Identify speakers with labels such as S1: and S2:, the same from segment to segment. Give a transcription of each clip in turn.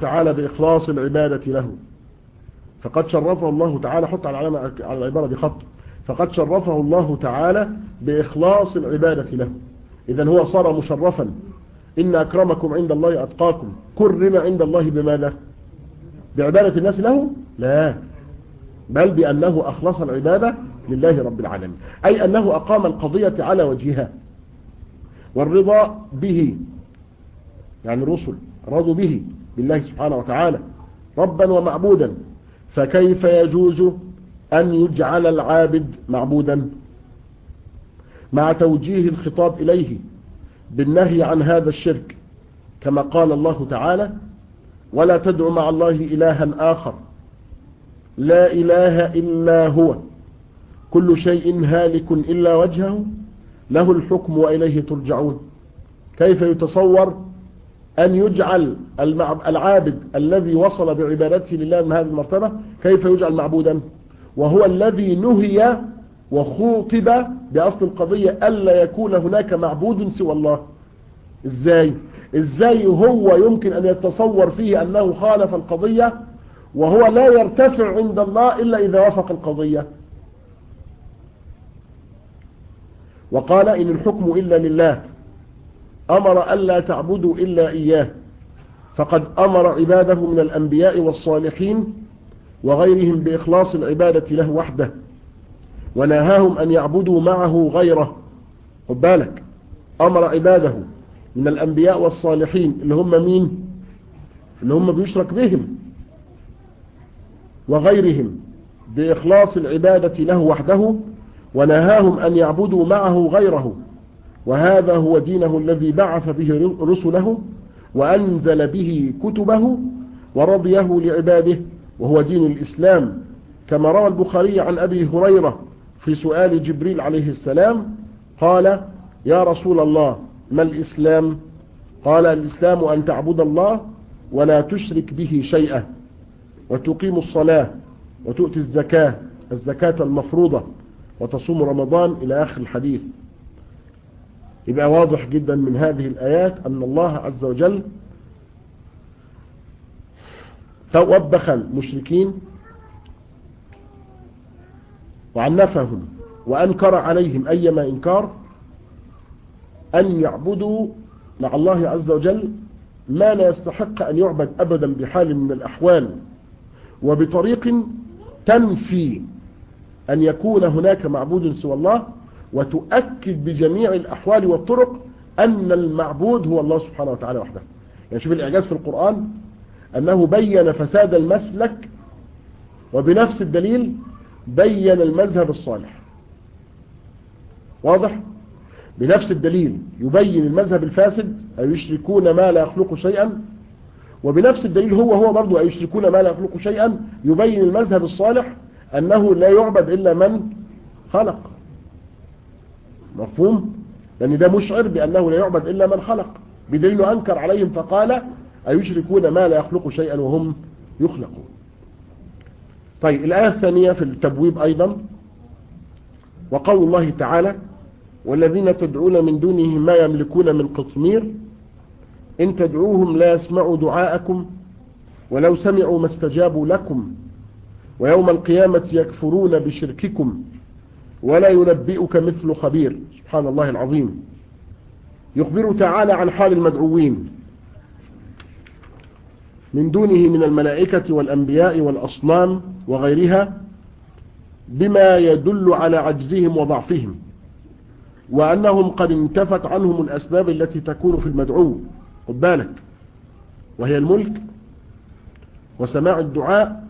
S1: تعالى بإخلاص العبادة له فقد شرفه الله تعالى حط على العلامة على العبارة دي خط فقد شرفه الله تعالى بإخلاص العبادة له إذا هو صار مشرفا إن أكرمكم عند الله أتقاكم كرم عند الله بماذا بعبادة الناس له لا بل بأنه أخلص العبادة لله رب العالمين أي أنه أقام القضية على وجهها والرضا به يعني الرسل رضوا به بالله سبحانه وتعالى ربا ومعبودا فكيف يجوز أن يجعل العابد معبودا مع توجيه الخطاب إليه بالنهي عن هذا الشرك كما قال الله تعالى ولا تدع مع الله إلها آخر لا إله إلا هو كل شيء هالك إلا وجهه له الحكم وإليه ترجعون كيف يتصور أن يجعل العابد الذي وصل بعبادته لله من هذه المرتبة كيف يجعل معبودا وهو الذي نهي وخوطب بأصل القضية ألا يكون هناك معبود سوى الله إزاي إزاي هو يمكن أن يتصور فيه أنه خالف القضية وهو لا يرتفع عند الله إلا إذا وفق القضية وقال إن الحكم إلا لله أمر ألا تعبدوا إلا إياه فقد أمر عباده من الأنبياء والصالحين وغيرهم بإخلاص العبادة له وحده ونهاهم أن يعبدوا معه غيره خد بالك أمر عباده من الأنبياء والصالحين اللي هم مين اللي هم بيشرك بهم وغيرهم بإخلاص العبادة له وحده ونهاهم أن يعبدوا معه غيره وهذا هو دينه الذي بعث به رسله وأنزل به كتبه ورضيه لعباده وهو دين الإسلام كما روى البخاري عن أبي هريرة في سؤال جبريل عليه السلام قال يا رسول الله ما الإسلام قال الإسلام أن تعبد الله ولا تشرك به شيئا وتقيم الصلاة وتؤتي الزكاة الزكاة المفروضة وتصوم رمضان إلى آخر الحديث يبقى واضح جدا من هذه الآيات أن الله عز وجل توبخ المشركين وعنفهم وأنكر عليهم أيما إنكار أن يعبدوا مع الله عز وجل ما لا يستحق أن يعبد أبدا بحال من الأحوال وبطريق تنفي أن يكون هناك معبود سوى الله وتؤكد بجميع الأحوال والطرق أن المعبود هو الله سبحانه وتعالى وحده يعني شوف الإعجاز في القرآن أنه بين فساد المسلك وبنفس الدليل بين المذهب الصالح واضح بنفس الدليل يبين المذهب الفاسد أي يشركون ما لا يخلق شيئا وبنفس الدليل هو هو برضو أي يشركون ما لا يخلق شيئا يبين المذهب الصالح أنه لا يعبد إلا من خلق مفهوم لأن ده مشعر بأنه لا يعبد إلا من خلق بدليل أنكر عليهم فقال أيشركون ما لا يخلق شيئا وهم يخلقون طيب الآية الثانية في التبويب أيضا وقول الله تعالى والذين تدعون من دونه ما يملكون من قطمير إن تدعوهم لا يسمعوا دعاءكم ولو سمعوا ما استجابوا لكم ويوم القيامة يكفرون بشرككم ولا ينبئك مثل خبير سبحان الله العظيم يخبر تعالى عن حال المدعوين من دونه من الملائكة والأنبياء والأصنام وغيرها بما يدل على عجزهم وضعفهم وأنهم قد انتفت عنهم الأسباب التي تكون في المدعو خد بالك وهي الملك وسماع الدعاء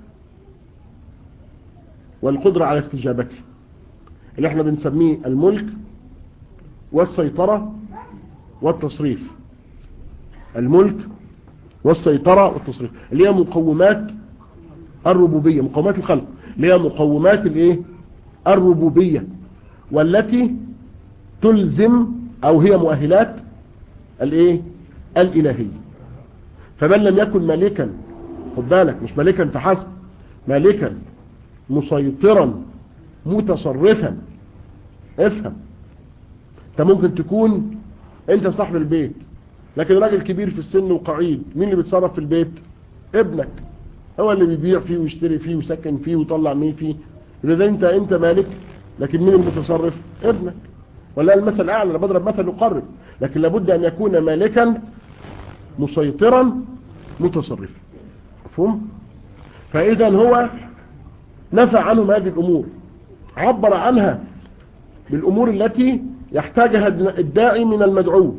S1: والقدرة على استجابته اللي احنا بنسميه الملك والسيطرة والتصريف الملك والسيطرة والتصريف اللي هي مقومات الربوبية مقومات الخلق اللي هي مقومات الايه الربوبية والتي تلزم او هي مؤهلات الايه الالهية فمن لم يكن ملكا خد بالك مش ملكا فحسب ملكا مسيطرا متصرفا افهم انت ممكن تكون انت صاحب البيت لكن راجل كبير في السن وقعيد مين اللي بيتصرف في البيت ابنك هو اللي بيبيع فيه ويشتري فيه ويسكن فيه ويطلع مين فيه إذا أنت أنت مالك لكن مين المتصرف ابنك ولا المثل أعلى أنا بضرب مثل يقرب لكن لابد أن يكون مالكا مسيطرا متصرفا مفهوم فإذا هو نفى عنهم هذه الأمور عبر عنها بالأمور التي يحتاجها الداعي من المدعو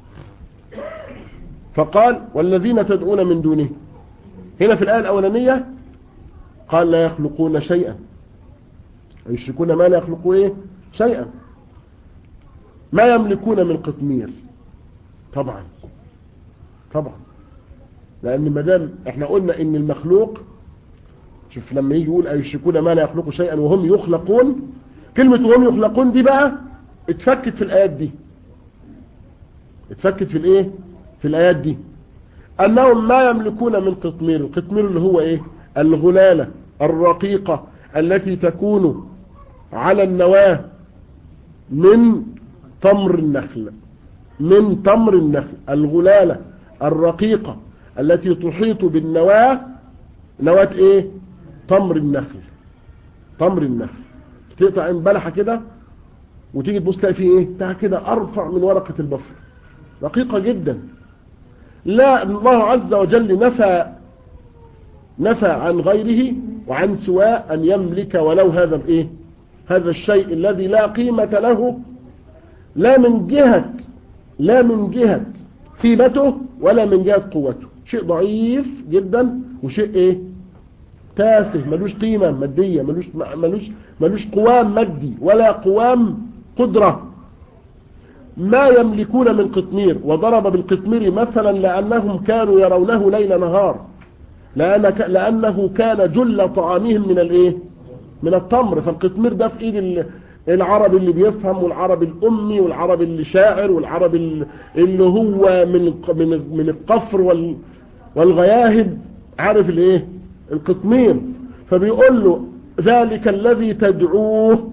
S1: فقال والذين تدعون من دونه هنا في الآية الأولانية قال لا يخلقون شيئا يشركون ما لا يخلقوا إيه شيئا ما يملكون من قطمير طبعا طبعا لأن ما دام احنا قلنا ان المخلوق شوف لما يجي يقول أيشركون ما لا يخلقوا شيئا وهم يخلقون كلمة وهم يخلقون دي بقى اتفكت في الآيات دي اتفكت في الايه في الآيات دي أنهم ما يملكون من قطمير القطمير اللي هو ايه الغلالة الرقيقة التي تكون على النواة من تمر النخل من تمر النخل الغلالة الرقيقة التي تحيط بالنواة نواة ايه تمر النخل تمر النخل تقطع بلحة كده وتيجي تبص تلاقي فيه ايه بتاع كده ارفع من ورقة البصر رقيقة جدا لا الله عز وجل نفى نفى عن غيره وعن سواء ان يملك ولو هذا الايه هذا الشيء الذي لا قيمة له لا من جهة لا من جهة قيمته ولا من جهة قوته شيء ضعيف جدا وشيء ايه تافه ملوش قيمة مادية ملوش, ملوش, ملوش قوام مادي ولا قوام قدرة ما يملكون من قطمير وضرب بالقطمير مثلا لأنهم كانوا يرونه ليل نهار لأن لأنه كان جل طعامهم من الايه من التمر فالقطمير ده في ايد العرب اللي بيفهم والعرب الأمي والعرب اللي شاعر والعرب اللي هو من من من القفر والغياهب عارف الايه القطمير فبيقول له ذلك الذي تدعوه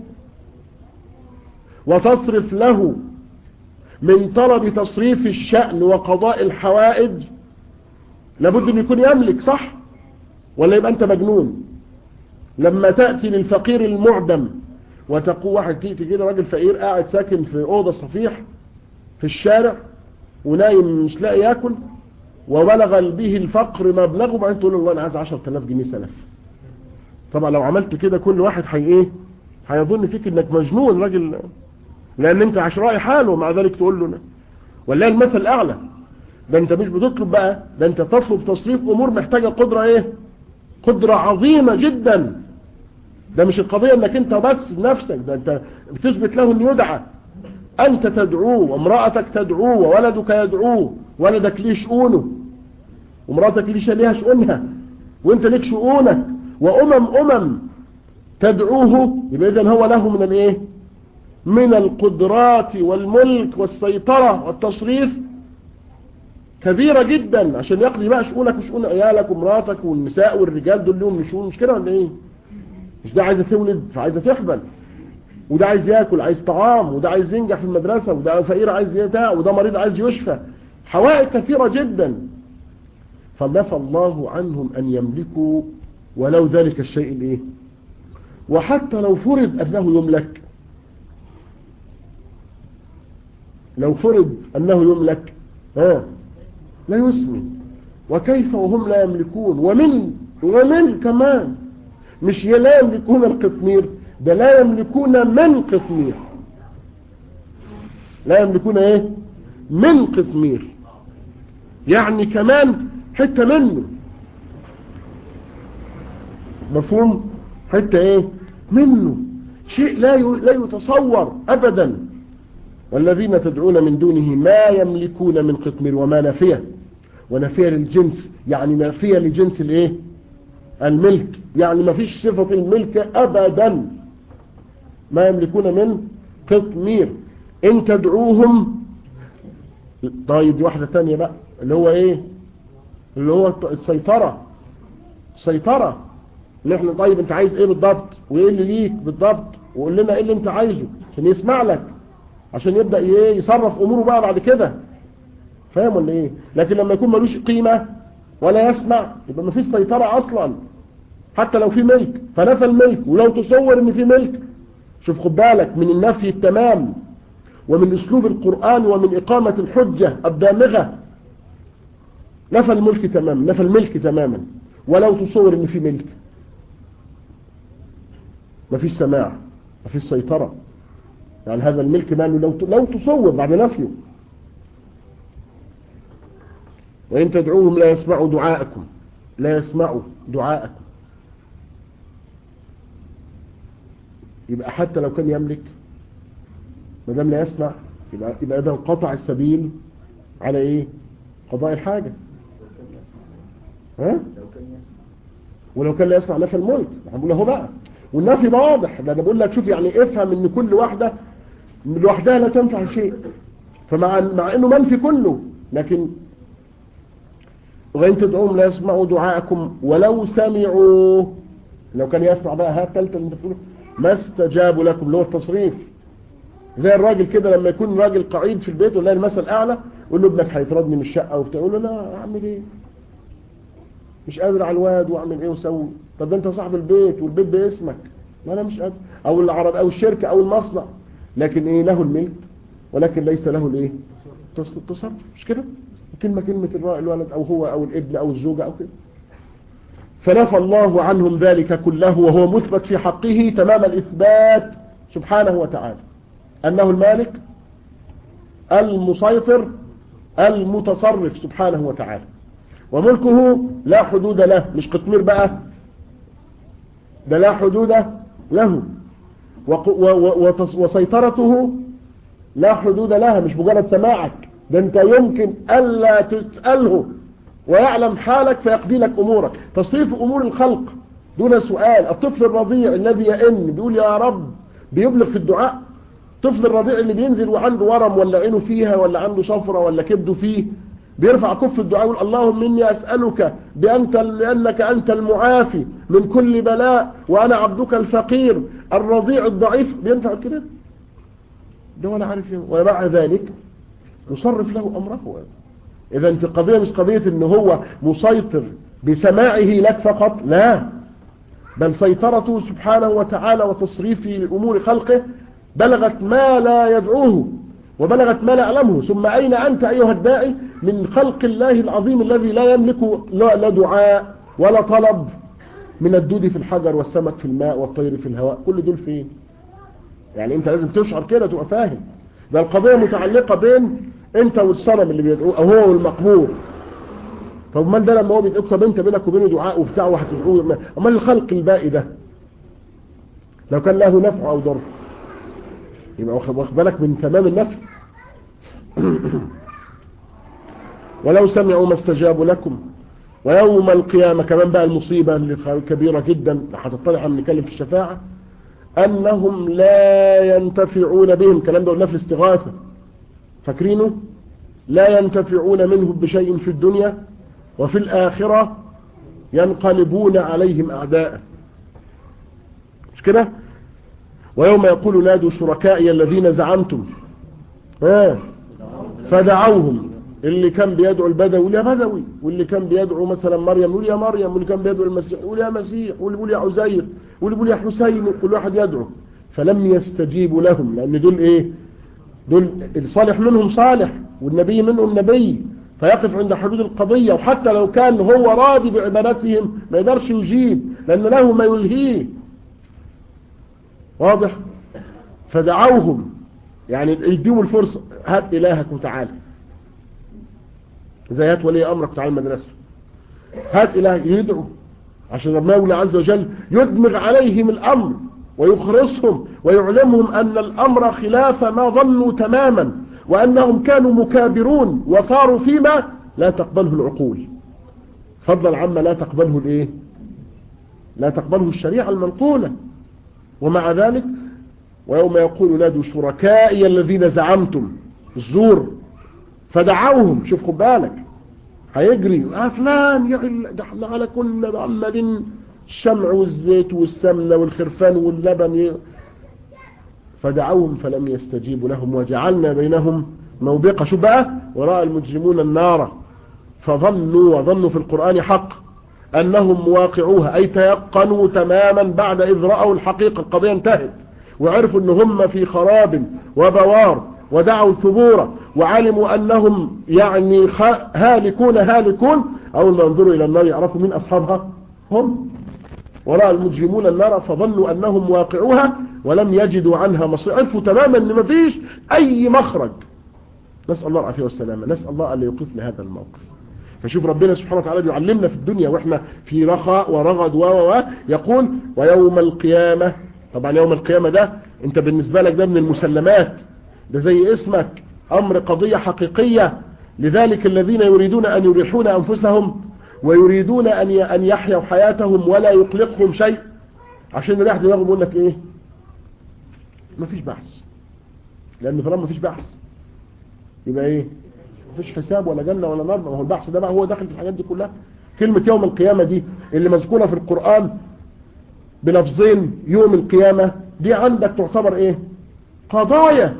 S1: وتصرف له من طلب تصريف الشأن وقضاء الحوائج لابد ان يكون يملك صح ولا يبقى انت مجنون لما تأتي للفقير المعدم وتقول واحد تيجي كده راجل فقير قاعد ساكن في أوضة صفيح في الشارع ونايم مش لاقي ياكل وبلغ به الفقر مبلغه بعدين تقول له والله انا عايز 10000 جنيه سلف طبعا لو عملت كده كل واحد حي ايه هيظن فيك انك مجنون راجل لان انت عشرائي حاله مع ذلك تقول له ولا المثل الاعلى ده انت مش بتطلب بقى ده انت تطلب تصريف امور محتاجه قدره ايه قدره عظيمه جدا ده مش القضيه انك انت بس بنفسك ده انت بتثبت له ان يدعى انت تدعوه وامرأتك تدعوه وولدك يدعوه ولدك ليه شؤونه ومراتك ليه ليها شؤونها وانت ليك شؤونك وامم امم تدعوه يبقى اذا هو له من الايه من القدرات والملك والسيطرة والتصريف كبيرة جدا عشان يقضي بقى شؤونك وشؤون عيالك ومراتك والنساء والرجال دول لهم شؤون مش كده ولا ايه مش ده عايزة تولد فعايزة تحبل وده عايز ياكل عايز طعام وده عايز ينجح في المدرسة وده فقير عايز يتاع وده مريض عايز يشفى حوائج كثيرة جدا فنفى الله عنهم أن يملكوا ولو ذلك الشيء الايه وحتى لو فرض أنه يملك لو فرض أنه يملك ها لا يسمي وكيف وهم لا يملكون ومن ومن كمان مش لا يملكون القطمير ده لا يملكون من قطمير لا يملكون ايه من قطمير يعني كمان حتة منه مفهوم حتة ايه منه شيء لا لا يتصور ابدا والذين تدعون من دونه ما يملكون من قطمير وما نافية ونافية للجنس يعني نافية لجنس الايه الملك يعني ما فيش صفة الملك ابدا ما يملكون من قطمير ان تدعوهم طيب دي واحدة تانية بقى اللي هو ايه اللي هو السيطرة السيطرة اللي احنا طيب انت عايز ايه بالضبط وايه اللي ليك بالضبط وقول لنا ايه اللي انت عايزه عشان يسمع لك عشان يبدأ ايه يصرف اموره بقى بعد كده فاهم ولا ايه لكن لما يكون ملوش قيمة ولا يسمع يبقى ما فيش سيطرة اصلا حتى لو في ملك فنفى الملك ولو تصور ان في ملك شوف خد بالك من النفي التمام ومن اسلوب القرآن ومن اقامة الحجة الدامغة نفى الملك تماما نفى الملك تماما ولو تصور ان في ملك ما فيش سماع ما فيش سيطرة يعني هذا الملك ماله لو لو تصور بعد نفيه وإن تدعوهم لا يسمعوا دعاءكم لا يسمعوا دعاءكم يبقى حتى لو كان يملك ما دام لا يسمع يبقى يبقى اذا انقطع السبيل على ايه قضاء الحاجة ها ولو كان لا يسمع نفى الملك بقول له بقى والنفي واضح ده انا بقول لك شوف يعني افهم ان كل واحدة لوحدها لا تنفع شيء فمع مع انه منفي كله لكن وإن تدعوهم لا يسمعوا دعاءكم ولو سمعوا لو كان يسمع بقى ها الثالثه اللي انت بتقوله ما استجابوا لكم اللي هو التصريف زي الراجل كده لما يكون راجل قعيد في البيت ولا المثل اعلى يقول له ابنك هيطردني من الشقه وبتاع يقول له لا اعمل ايه مش قادر على الواد واعمل ايه وسوي طب ده انت صاحب البيت والبيت باسمك ما انا مش قادر او العرب او الشركه او المصنع لكن ايه له الملك ولكن ليس له الايه التصرف مش كده كلمة كلمة الولد او هو او الابن او الزوجة او كده فنفى الله عنهم ذلك كله وهو مثبت في حقه تمام الإثبات سبحانه وتعالى أنه المالك المسيطر المتصرف سبحانه وتعالى وملكه لا حدود له مش قطمير بقى ده لا حدود له وسيطرته لا حدود لها مش مجرد سماعك ده انت يمكن ألا تسأله ويعلم حالك فيقضي لك أمورك تصريف أمور الخلق دون سؤال الطفل الرضيع الذي يئن بيقول يا رب بيبلغ في الدعاء الطفل الرضيع اللي بينزل وعنده ورم ولا عينه فيها ولا عنده صفرة ولا كبده فيه بيرفع كف الدعاء يقول اللهم إني أسألك بأنت لأنك أنت المعافي من كل بلاء وأنا عبدك الفقير الرضيع الضعيف بينفع كده ده ولا عارف ومع ذلك يصرف له أمره إذا انت القضية مش قضية ان هو مسيطر بسماعه لك فقط لا بل سيطرته سبحانه وتعالى وتصريفه لأمور خلقه بلغت ما لا يدعوه وبلغت ما لا يعلمه ثم أين أنت أيها الداعي من خلق الله العظيم الذي لا يملك لا دعاء ولا طلب من الدود في الحجر والسمك في الماء والطير في الهواء كل دول فين يعني انت لازم تشعر كده تبقى فاهم ده القضية متعلقة بين انت والصنم اللي بيدعوه او هو والمقبور طب ما ده لما هو بيدعوك طب انت بينك وبينه دعاء وبتاع وهتدعوه امال الخلق الباقي ده لو كان له نفع او ضر يبقى واخد بالك من تمام النفع ولو سمعوا ما استجابوا لكم ويوم القيامة كمان بقى المصيبة اللي كبيرة جدا هتطلع عم نتكلم في الشفاعة أنهم لا ينتفعون بهم كلام ده قلنا في الاستغاثة فاكرينه لا ينتفعون منه بشيء في الدنيا وفي الآخرة ينقلبون عليهم أعداء مش كده ويوم يقول نادوا شركائي الذين زعمتم ها فدعوهم اللي كان بيدعو البدوي يقول يا بدوي واللي كان بيدعو مثلا مريم يقول يا مريم واللي كان بيدعو المسيح يقول يا مسيح واللي يقول يا عزير واللي يقول يا حسين كل واحد يدعو فلم يستجيبوا لهم لأن دول ايه دول الصالح منهم صالح والنبي منهم نبي فيقف عند حدود القضية وحتى لو كان هو راضي بعبادتهم ما يقدرش يجيب لأن له ما يلهيه واضح فدعوهم يعني يديهم الفرصة هات إلهك وتعالى زي هات ولي أمرك تعالى المدرسة هات إلهك يدعو عشان المولى عز وجل يدمغ عليهم الأمر ويخرصهم ويعلمهم أن الأمر خلاف ما ظنوا تماما وأنهم كانوا مكابرون وصاروا فيما لا تقبله العقول فضلا عما لا تقبله الايه لا تقبله الشريعة المنقولة ومع ذلك ويوم يقول نادوا شركائي الذين زعمتم الزور فدعوهم شوف خد بالك هيجري آه فلان يا ده احنا على كل معمل الشمع والزيت والسمنة والخرفان واللبن فدعوهم فلم يستجيبوا لهم وجعلنا بينهم موبقة شو بقى وراء المجرمون النار فظنوا وظنوا في القرآن حق أنهم واقعوها أي تيقنوا تماما بعد إذ رأوا الحقيقة القضية انتهت وعرفوا أن هم في خراب وبوار ودعوا ثبورا وعلموا أنهم يعني هالكون هالكون أول ما ينظروا إلى النار يعرفوا من أصحابها هم ورأى المجرمون النار فظنوا أنهم واقعوها ولم يجدوا عنها مصير عرفوا تماما أن ما فيش أي مخرج نسأل الله العافية والسلامة نسأل الله أن يوقفنا هذا الموقف فشوف ربنا سبحانه وتعالى بيعلمنا في الدنيا واحنا في رخاء ورغد و و يقول ويوم القيامة طبعا يوم القيامة ده انت بالنسبة لك ده من المسلمات ده زي اسمك امر قضية حقيقية لذلك الذين يريدون ان يريحون انفسهم ويريدون ان ان يحيوا حياتهم ولا يقلقهم شيء عشان يريح دماغهم يقول لك ايه مفيش بحث لان طالما مفيش بحث يبقى ايه مفيش حساب ولا جنة ولا نار ما هو البحث ده بقى هو داخل في الحاجات دي كلها كلمة يوم القيامة دي اللي مذكورة في القرآن بلفظين يوم القيامة دي عندك تعتبر ايه قضايا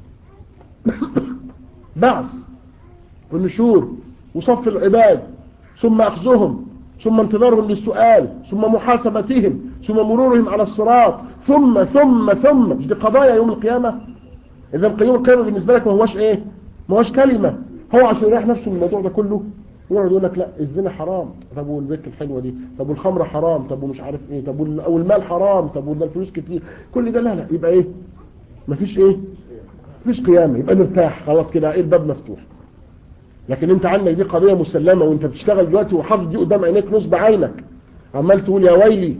S1: بعث والنشور وصف العباد ثم أخذهم ثم انتظارهم للسؤال ثم محاسبتهم ثم مرورهم على الصراط ثم ثم ثم دي قضايا يوم القيامة إذا يوم القيامة بالنسبة لك ما هوش إيه ما هوش كلمة هو عشان يريح نفسه من الموضوع ده كله يقعد يقول لك لا الزنا حرام طب والبيت الحلوه دي طب والخمره حرام طب ومش عارف ايه طب والمال حرام طب والفلوس كتير كل ده لا لا يبقى ايه مفيش ايه مفيش قيامه يبقى نرتاح خلاص كده ايه الباب مفتوح لكن انت عندك دي قضيه مسلمه وانت بتشتغل دلوقتي وحافظ دي قدام عينيك نصب عينك عمال تقول يا ويلي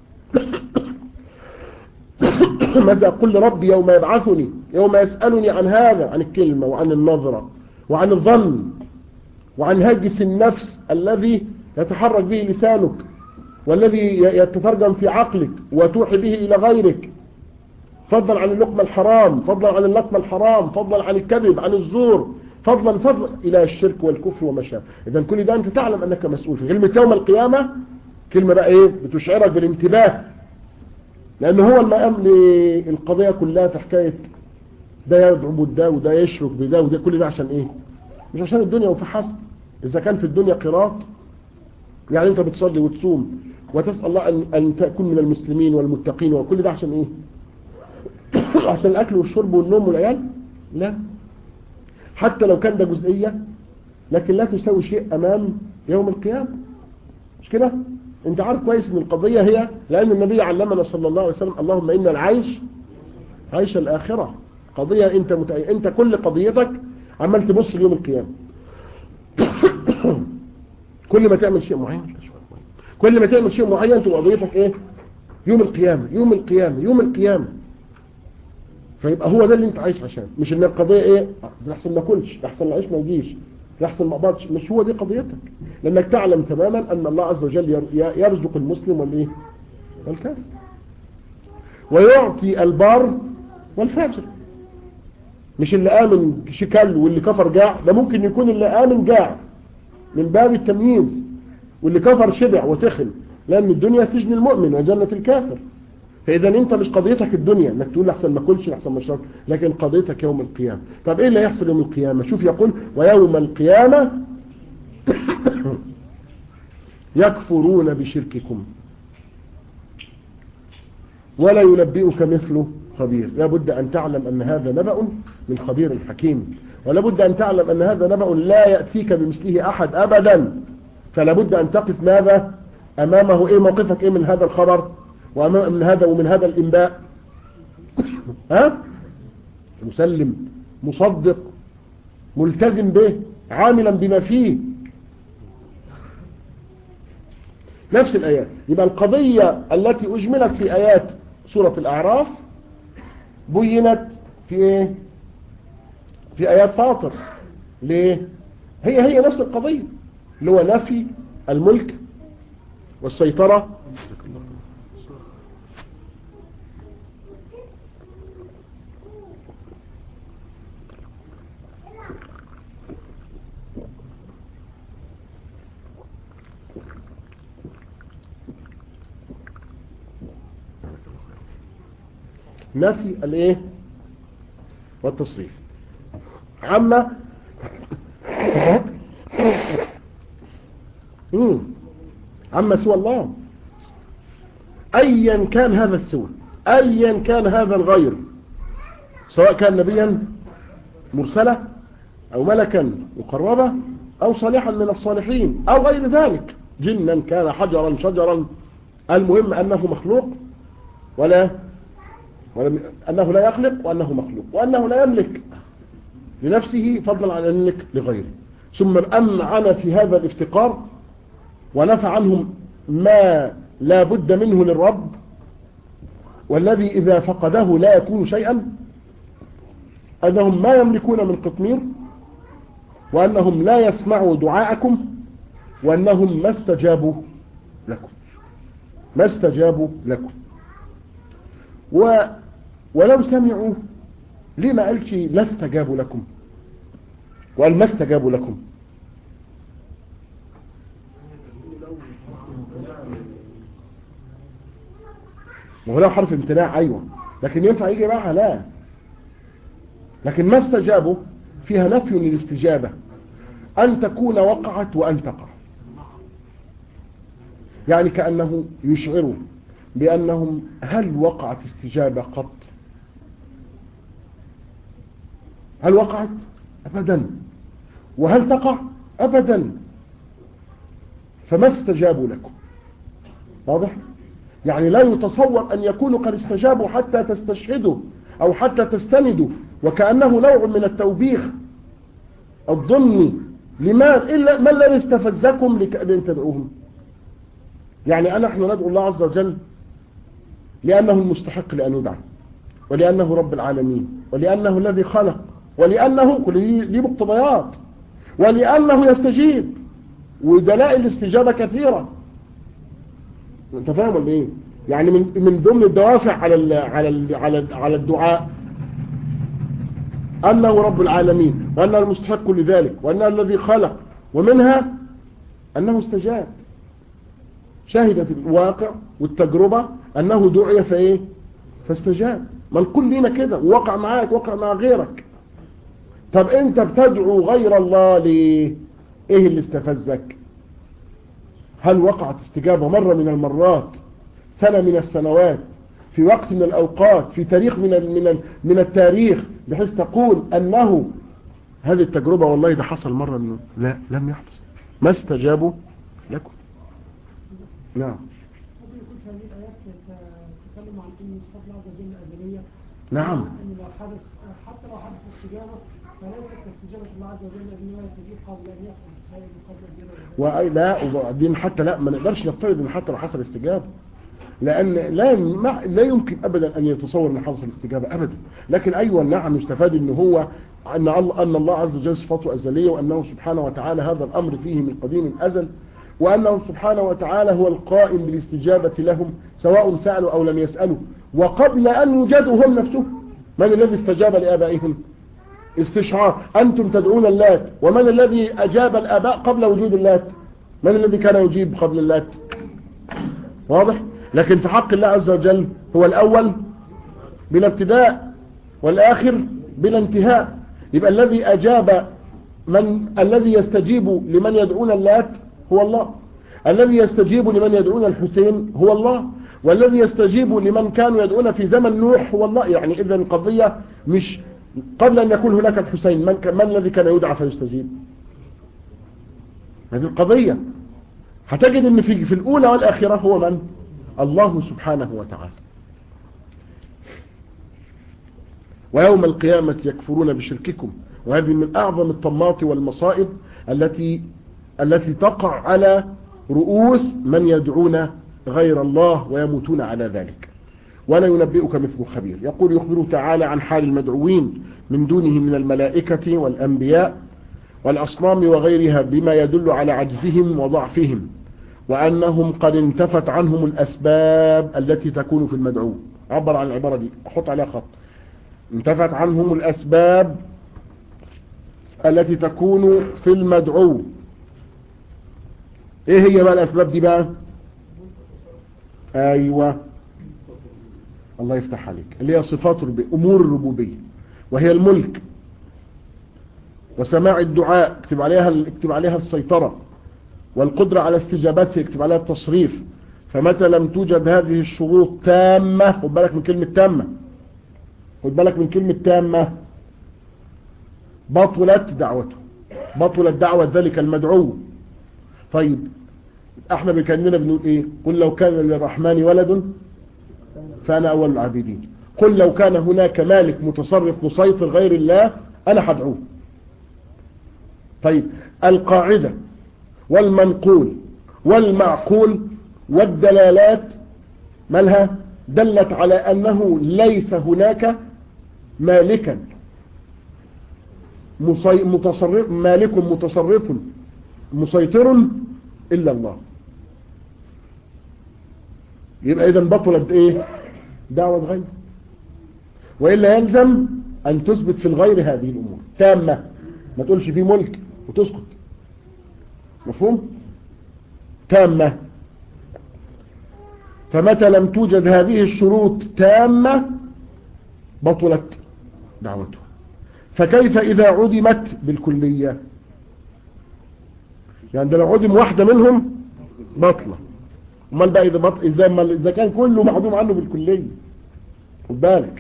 S1: ماذا أقول لربي يوم يبعثني يوم يسألني عن هذا عن الكلمة وعن النظرة وعن الظن وعن هجس النفس الذي يتحرك به لسانك والذي يتترجم في عقلك وتوحي به إلى غيرك فضلا عن اللقمة الحرام فضلا عن اللقمة الحرام فضلا عن الكذب عن الزور فضلا فضلا إلى الشرك والكفر وما شابه إذا كل ده أنت تعلم أنك مسؤول في كلمة يوم القيامة كلمة بقى إيه بتشعرك بالانتباه لأن هو المقام للقضية كلها في حكاية ده يدعو ده وده يشرك بده وده كل ده عشان إيه مش عشان الدنيا وفحسب إذا كان في الدنيا قراط يعني أنت بتصلي وتصوم وتسأل الله أن, أن تكون من المسلمين والمتقين وكل ده عشان إيه عشان الأكل والشرب والنوم والعيال لا حتى لو كان ده جزئية لكن لا تساوي شيء أمام يوم القيامة مش كده انت عارف كويس ان القضية هي لأن النبي علمنا صلى الله عليه وسلم اللهم إن العيش عيش الآخرة قضية انت, متأي... انت كل قضيتك عمال تبص ليوم القيامة كل ما تعمل شيء معين كل ما تعمل شيء معين تبقى قضيتك ايه يوم القيامة يوم القيامة يوم القيامة فيبقى هو ده اللي انت عايش عشان مش ان القضية ايه لحسن ما كلش لحسن العيش ما يجيش لحسن ما قبضش مش هو دي قضيتك لانك تعلم تماما ان الله عز وجل يرزق المسلم والايه والكافر ويعطي البار والفاجر مش اللي آمن شكل واللي كفر جاع ده ممكن يكون اللي آمن جاع من باب التمييز واللي كفر شبع وتخن لأن الدنيا سجن المؤمن وجنة الكافر فإذا أنت مش قضيتك الدنيا أنك تقول لحسن ما كلش لحسن ما شرب لكن قضيتك يوم القيامة طب إيه اللي يحصل يوم القيامة شوف يقول ويوم القيامة يكفرون بشرككم ولا ينبئك مثله خبير لابد أن تعلم أن هذا نبأ من خبير حكيم ولابد أن تعلم أن هذا نبأ لا يأتيك بمثله أحد أبدا فلابد أن تقف ماذا أمامه إيه موقفك إيه من هذا الخبر ومن هذا ومن هذا الإنباء ها مسلم مصدق ملتزم به عاملا بما فيه نفس الآيات يبقى القضية التي أجملت في آيات سورة الأعراف بينت في ايه في آيات فاطر ليه هي هي نفس القضية اللي هو نفي الملك والسيطرة نفي الايه والتصريف عما عما سوى الله ايا كان هذا السوى ايا كان هذا الغير سواء كان نبيا مرسلة او ملكا مقربة او صالحا من الصالحين او غير ذلك جنا كان حجرا شجرا المهم انه مخلوق ولا ولم أنه لا يخلق وأنه مخلوق وأنه لا يملك لنفسه فضلا عن أن يملك لغيره ثم أمعن في هذا الافتقار ونفى عنهم ما لا بد منه للرب والذي إذا فقده لا يكون شيئا أنهم ما يملكون من قطمير وأنهم لا يسمعوا دعاءكم وأنهم ما استجابوا لكم ما استجابوا لكم و ولو سمعوا ليه ما قالش لا استجابوا لكم وقال ما استجابوا لكم ما هو لو حرف امتناع ايوه لكن ينفع يجي معها لا لكن ما استجابوا فيها نفي للاستجابة ان تكون وقعت وان تقع يعني كأنه يشعروا بأنهم هل وقعت استجابة قط هل وقعت أبدا وهل تقع أبدا فما استجابوا لكم واضح يعني لا يتصور أن يكونوا قد استجابوا حتى تستشهدوا أو حتى تستندوا وكأنه نوع من التوبيخ الضمني لما إلا ما الذي استفزكم لأن تدعوهم يعني نحن ندعو الله عز وجل لأنه المستحق لأن يدعى ولأنه رب العالمين ولأنه الذي خلق ولأنه كل دي مقتضيات ولأنه يستجيب ودلائل الاستجابة كثيرة انت فاهم ولا ايه يعني من من ضمن الدوافع على ال على ال على ال على الدعاء أنه رب العالمين وأنه المستحق لذلك وأنه الذي خلق ومنها أنه استجاب شهدت الواقع والتجربة أنه دعي فإيه فاستجاب ما الكل لينا كده ووقع معاك وقع مع غيرك طب انت بتدعو غير الله ليه ايه اللي استفزك هل وقعت استجابة مرة من المرات سنة من السنوات في وقت من الأوقات في تاريخ من من من التاريخ بحيث تقول أنه هذه التجربة والله ده حصل مرة منه لا لم يحدث ما استجابوا لكم نعم
S2: تتكلم عن ان صفات الله عز وجل ازليه
S1: نعم
S2: ان لو حدث حتى لو حدث استجابه فليست كاستجابه الله عز وجل ان هو يستجيب قبل ان يحصل السائل وقبل الجنه
S1: وأي لا وبعدين حتى لا ما نقدرش نفترض ان حتى لو حصل استجابه لان لا ما لا يمكن ابدا ان يتصور ان حصل استجابه ابدا لكن ايوه نعم يستفاد ان هو ان الله ان الله عز وجل صفاته ازليه وانه سبحانه وتعالى هذا الامر فيه من قديم الازل وأنه سبحانه وتعالى هو القائم بالاستجابة لهم سواء سألوا أو لم يسألوا وقبل أن يوجدوا هم نفسهم من الذي استجاب لآبائهم استشعار أنتم تدعون اللات ومن الذي أجاب الآباء قبل وجود اللات من الذي كان يجيب قبل اللات واضح لكن في حق الله عز وجل هو الأول بلا ابتداء والآخر بلا انتهاء يبقى الذي أجاب من الذي يستجيب لمن يدعون اللات هو الله الذي يستجيب لمن يدعون الحسين هو الله والذي يستجيب لمن كانوا يدعون في زمن نوح هو الله يعني إذا القضية مش قبل أن يكون هناك الحسين من, من الذي كان يدعى فيستجيب هذه القضية هتجد أن في, في الأولى والآخرة هو من الله سبحانه وتعالى ويوم القيامة يكفرون بشرككم وهذه من أعظم الطماط والمصائب التي التي تقع على رؤوس من يدعون غير الله ويموتون على ذلك ولا ينبئك مثل خبير يقول يخبر تعالى عن حال المدعوين من دونه من الملائكة والأنبياء والأصنام وغيرها بما يدل على عجزهم وضعفهم وأنهم قد انتفت عنهم الأسباب التي تكون في المدعو عبر عن العبارة دي أحط عليها خط انتفت عنهم الأسباب التي تكون في المدعو ايه هي بقى الاسباب دي بقى ايوه الله يفتح عليك اللي هي صفات امور الربوبيه وهي الملك وسماع الدعاء اكتب عليها اكتب عليها السيطره والقدرة على استجابته يكتب عليها التصريف فمتى لم توجد هذه الشروط تامة خد بالك من كلمة تامة خد بالك من كلمة تامة بطلت دعوته بطلت دعوة ذلك المدعو طيب احنا بكأننا بنقول ايه قل لو كان للرحمن ولد فانا اول العابدين قل لو كان هناك مالك متصرف مسيطر غير الله انا هدعوه طيب القاعدة والمنقول والمعقول والدلالات مالها دلت على أنه ليس هناك مالكا متصرف مالك متصرف مسيطر إلا الله يبقى إذا بطلت إيه دعوة غير وإلا يلزم أن تثبت في الغير هذه الأمور تامة ما تقولش فيه ملك وتسكت مفهوم تامة فمتى لم توجد هذه الشروط تامة بطلت دعوته فكيف إذا عدمت بالكلية يعني لو عدم واحدة منهم بطلة امال بقى إذا, بطل إذا, إذا كان كله معدوم عنه بالكلية خد بالك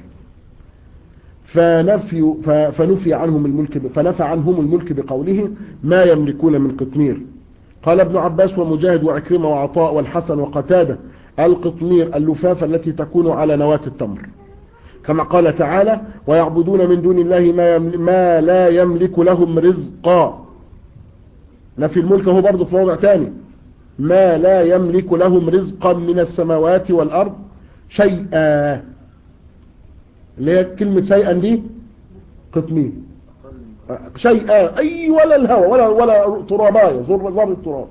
S1: فنفي فنفي عنهم الملك فنفى عنهم الملك بقوله ما يملكون من قطمير قال ابن عباس ومجاهد وعكرمة وعطاء والحسن وقتادة القطمير اللفافة التي تكون على نواة التمر كما قال تعالى ويعبدون من دون الله ما, ما لا يملك لهم رزقا نفي الملك هو برضه في موضع تاني ما لا يملك لهم رزقا من السماوات والأرض شيئا اللي هي كلمة شيئا دي قطمير شيئا أي ولا الهوى ولا, ولا تراباية ذر ذر التراب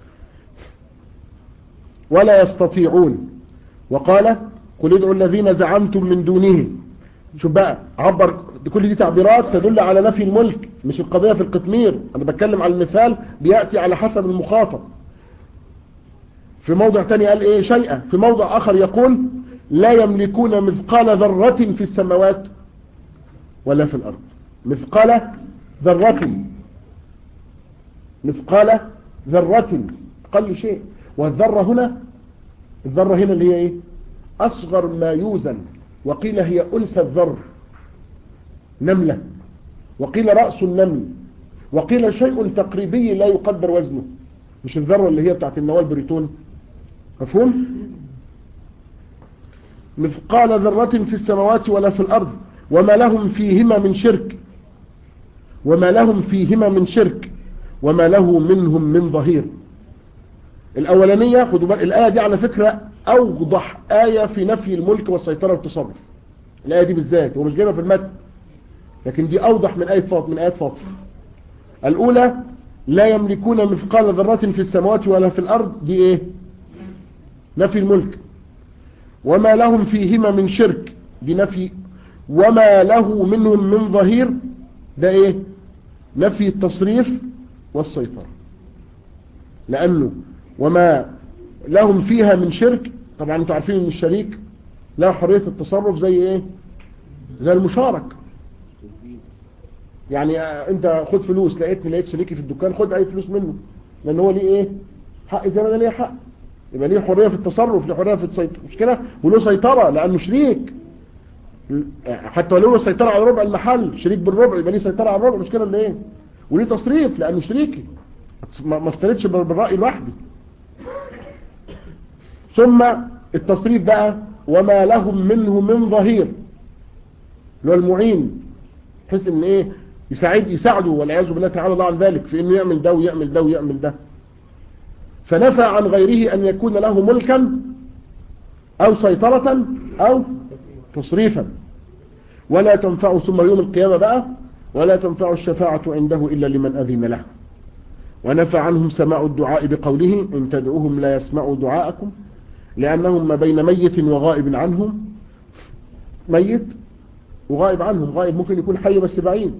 S1: ولا يستطيعون وقال قل ادعوا الذين زعمتم من دونه شوف بقى عبر كل دي تعبيرات تدل على نفي الملك مش القضية في القطمير انا بتكلم على المثال بيأتي على حسب المخاطب في موضع تاني قال ايه شيئا في موضع اخر يقول لا يملكون مثقال ذرة في السماوات ولا في الارض مثقال ذرة مثقال ذرة قل شيء والذرة هنا الذرة هنا اللي هي ايه اصغر ما يوزن وقيل هي انثى الذر نملة وقيل رأس النمل وقيل شيء تقريبي لا يقدر وزنه مش الذرة اللي هي بتاعت النواة البريتون مفهوم مثقال ذرة في السماوات ولا في الأرض وما لهم فيهما من شرك وما لهم فيهما من شرك وما له منهم من ظهير الأولانية خدوا بالك الآية دي على فكرة أوضح آية في نفي الملك والسيطرة والتصرف الآية دي بالذات ومش جايبها في المتن لكن دي أوضح من آية فاطر من آيات فاطر الأولى لا يملكون مثقال ذرة في السماوات ولا في الأرض دي إيه نفي الملك وما لهم فيهما من شرك دي نفي وما له منهم من ظهير ده إيه نفي التصريف والسيطرة لأنه وما لهم فيها من شرك طبعا انتوا عارفين ان الشريك له حرية التصرف زي ايه زي المشارك يعني انت خد فلوس لقيتني لقيت شريكي في الدكان خد اي فلوس منه لان هو ليه ايه حق زي ما انا ليه حق يبقى ليه حرية في التصرف ليه حرية في السيطرة مش كده وله سيطرة لانه شريك حتى ولو له سيطرة على ربع المحل شريك بالربع يبقى ليه سيطرة على الربع مش كده ولا ايه وليه تصريف لانه شريكي ما افترضش بالرأي لوحدي ثم التصريف بقى وما لهم منه من ظهير اللي هو المعين بحيث ان ايه يساعد يساعده والعياذ بالله تعالى الله عن ذلك في انه يعمل ده ويعمل ده ويعمل ده فنفى عن غيره ان يكون له ملكا او سيطرة او تصريفا ولا تنفع ثم يوم القيامة بقى ولا تنفع الشفاعة عنده إلا لمن أذن له ونفى عنهم سماع الدعاء بقوله إن تدعوهم لا يسمعوا دعاءكم لأنهم ما بين ميت وغائب عنهم ميت وغائب عنهم غائب ممكن يكون حي بس بعيد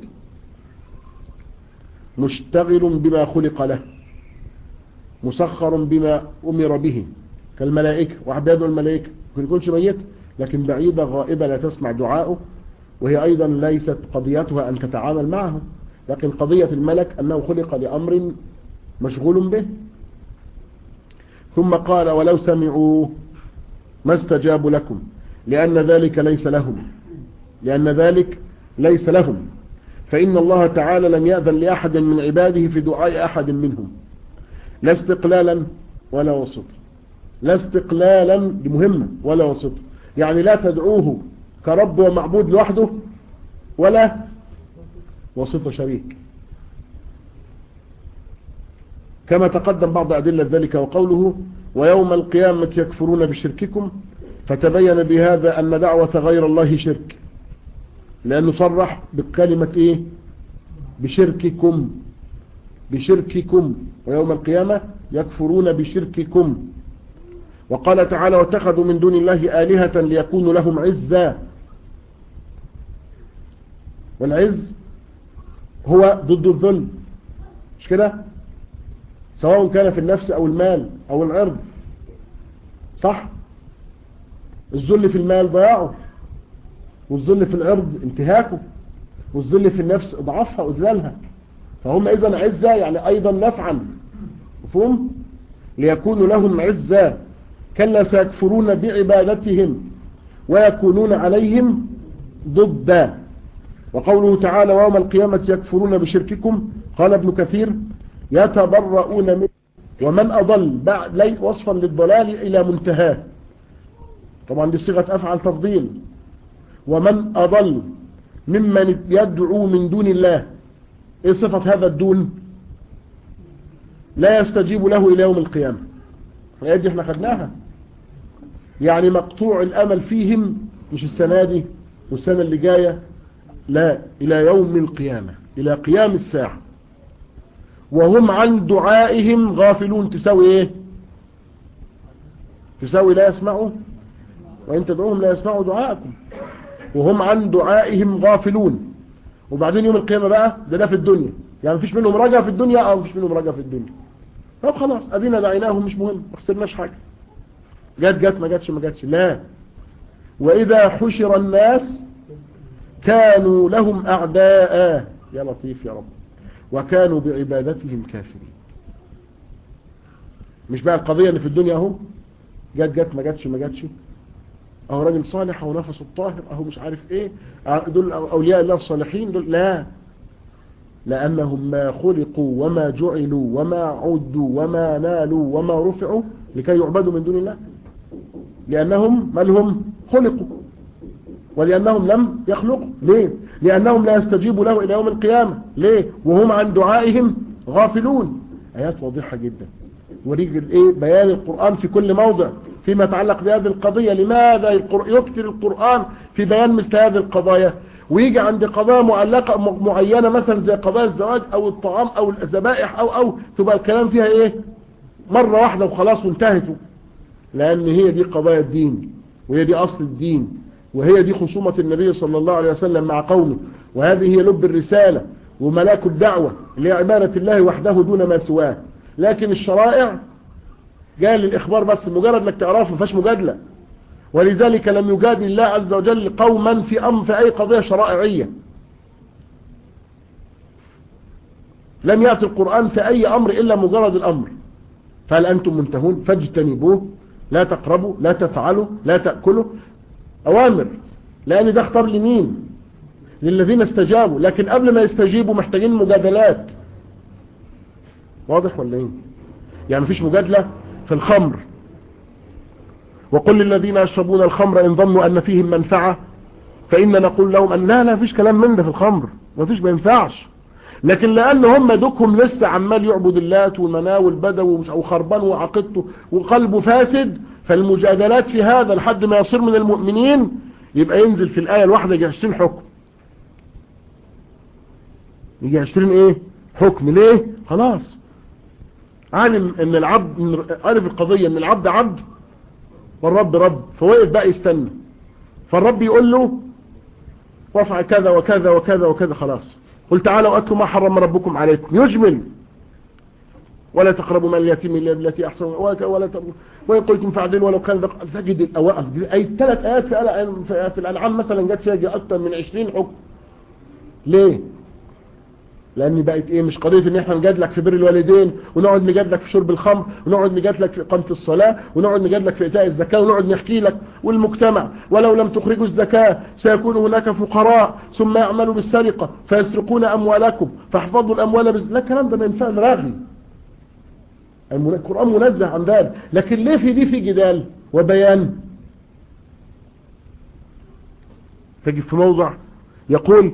S1: مشتغل بما خلق له مسخر بما أمر به كالملائكة واحد يدعو الملائكة ممكن يكونش ميت لكن بعيدة غائبة لا تسمع دعاءه وهي أيضا ليست قضيتها أن تتعامل معه لكن قضية الملك أنه خلق لأمر مشغول به ثم قال ولو سمعوا ما استجابوا لكم لأن ذلك ليس لهم لأن ذلك ليس لهم فإن الله تعالى لم يأذن لأحد من عباده في دعاء أحد منهم لا استقلالا ولا وسط لا استقلالا دي مهمة ولا وسط يعني لا تدعوه كرب ومعبود لوحده ولا وسط شريك كما تقدم بعض أدلة ذلك وقوله ويوم القيامة يكفرون بشرككم فتبين بهذا أن دعوة غير الله شرك لأنه صرح بكلمة إيه بشرككم بشرككم ويوم القيامة يكفرون بشرككم وقال تعالى واتخذوا من دون الله آلهة ليكونوا لهم عزا والعز هو ضد الظلم مش كده سواء كان في النفس او المال او العرض صح الذل في المال ضياعه والذل في العرض انتهاكه والذل في النفس اضعافها واذلالها فهم اذا عزة يعني ايضا نفعا مفهوم ليكونوا لهم عزة كلا سيكفرون بعبادتهم ويكونون عليهم ضدا وقوله تعالى ويوم القيامة يكفرون بشرككم قال ابن كثير يتبرؤون منه ومن أضل بعد وصفا للضلال إلى منتهاه طبعا دي صيغة أفعل تفضيل ومن أضل ممن يدعو من دون الله ايه صفة هذا الدون لا يستجيب له إلى يوم القيامة الآيات دي احنا خدناها يعني مقطوع الأمل فيهم مش السنة دي والسنة اللي جاية لا إلى يوم القيامة إلى قيام الساعة وهم عن دعائهم غافلون تساوي ايه تساوي لا يسمعوا وإن تدعوهم لا يسمعوا دعاءكم وهم عن دعائهم غافلون وبعدين يوم القيامة بقى ده ده في الدنيا يعني مفيش منهم رجع في الدنيا أو مفيش منهم رجع في الدنيا طب خلاص أدينا دعيناهم مش مهم ما خسرناش حاجة جت جت ما جتش ما جتش لا وإذا حشر الناس كانوا لهم أعداء يا لطيف يا رب وكانوا بعبادتهم كافرين مش بقى القضية اللي في الدنيا اهو جت جت ما جتش ما جتش اهو راجل صالح اهو نفسه الطاهر اهو مش عارف ايه دول اولياء الله الصالحين دول لا لانهم ما خلقوا وما جعلوا وما عدوا وما نالوا وما رفعوا لكي يعبدوا من دون الله لانهم ما لهم خلقوا ولأنهم لم يخلقوا ليه لأنهم لا يستجيبوا له إلى يوم القيامة ليه وهم عن دعائهم غافلون آيات واضحة جدا وريج الايه بيان القرآن في كل موضع فيما يتعلق بهذه القضية لماذا يكثر القرآن في بيان مثل هذه القضايا ويجي عند قضايا معلقة معينة مثلا زي قضايا الزواج او الطعام او الذبائح او او تبقى الكلام فيها ايه مرة واحدة وخلاص وانتهتوا لان هي دي قضايا الدين وهي دي اصل الدين وهي دي خصومة النبي صلى الله عليه وسلم مع قومه وهذه هي لب الرسالة وملاك الدعوة اللي هي عبادة الله وحده دون ما سواه لكن الشرائع جاء للإخبار بس مجرد انك تعرفه فاش مجادلة ولذلك لم يجادل الله عز وجل قوما في أمر في أي قضية شرائعية لم يأتي القرآن في أي أمر إلا مجرد الأمر فهل أنتم منتهون فاجتنبوه لا تقربوا لا تفعلوا لا تأكلوا أوامر لأن ده اختار لمين للذين استجابوا لكن قبل ما يستجيبوا محتاجين مجادلات واضح ولا ايه يعني مفيش مجادلة في الخمر وقل للذين يشربون الخمر إن ظنوا أن فيهم منفعة فإن نقول لهم أن لا لا فيش كلام من ده في الخمر مفيش ما ينفعش لكن لأن هم دوكهم لسه عمال يعبد اللات والمناه والبدو وخربان وعقيدته وقلبه فاسد فالمجادلات في هذا لحد ما يصير من المؤمنين يبقى ينزل في الآية الواحدة يجي 20 حكم يجي 20 ايه حكم ليه خلاص عالم ان العبد عارف القضية ان العبد عبد والرب رب فوقف بقى يستنى فالرب يقول له وافعل كذا وكذا وكذا وكذا خلاص قل تعالوا أتلوا ما حرم ربكم عليكم يجمل ولا تقربوا مال اليتيم الا بالتي احسن ولا ولا وان قلتم فاعدلوا ولو كان تجد الاوائل اي ثلاث ايات في في الانعام مثلا جت فيها اكثر من 20 حكم ليه لان بقت ايه مش قضيه ان احنا نجادلك في بر الوالدين ونقعد نجادلك في شرب الخمر ونقعد نجادلك في اقامه الصلاه ونقعد نجادلك في ايتاء الزكاه ونقعد نحكي لك والمجتمع ولو لم تخرجوا الزكاه سيكون هناك فقراء ثم يعملوا بالسرقه فيسرقون اموالكم فاحفظوا الاموال بز... لا الكلام ده ما ينفع راغي القران منزه عن ذلك لكن ليه في دي في جدال وبيان تجد في موضع يقول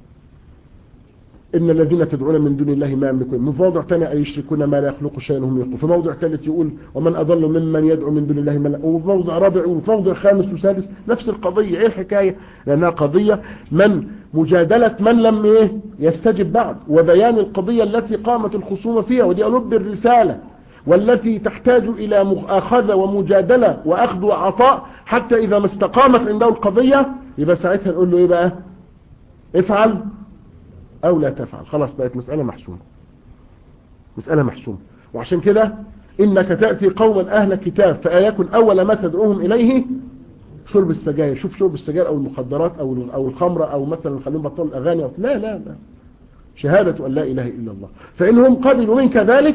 S1: إن الذين تدعون من دون الله ما يملكون من موضع ثاني أي يشركون ما لا يخلق شيئا هم يخلقون في موضع ثالث يقول ومن أضل ممن يدعو من دون الله ما لا وفي موضع رابع وفي موضع خامس وسادس نفس القضية إيه الحكاية لأنها قضية من مجادلة من لم إيه يستجب بعد وبيان القضية التي قامت الخصومة فيها ودي ألب الرسالة والتي تحتاج إلى مؤاخذة ومجادلة وأخذ وعطاء حتى إذا ما استقامت عنده القضية يبقى ساعتها نقول له إيه بقى افعل أو لا تفعل خلاص بقت مسألة محسومة مسألة محسومة وعشان كده إنك تأتي قوما أهل كتاب فأيكن أول ما تدعوهم إليه شرب السجاير شوف شرب السجاير أو المخدرات أو أو الخمرة أو مثلا خليهم بطلوا الأغاني أو لا لا لا شهادة أن لا إله إلا الله فإنهم قبلوا منك ذلك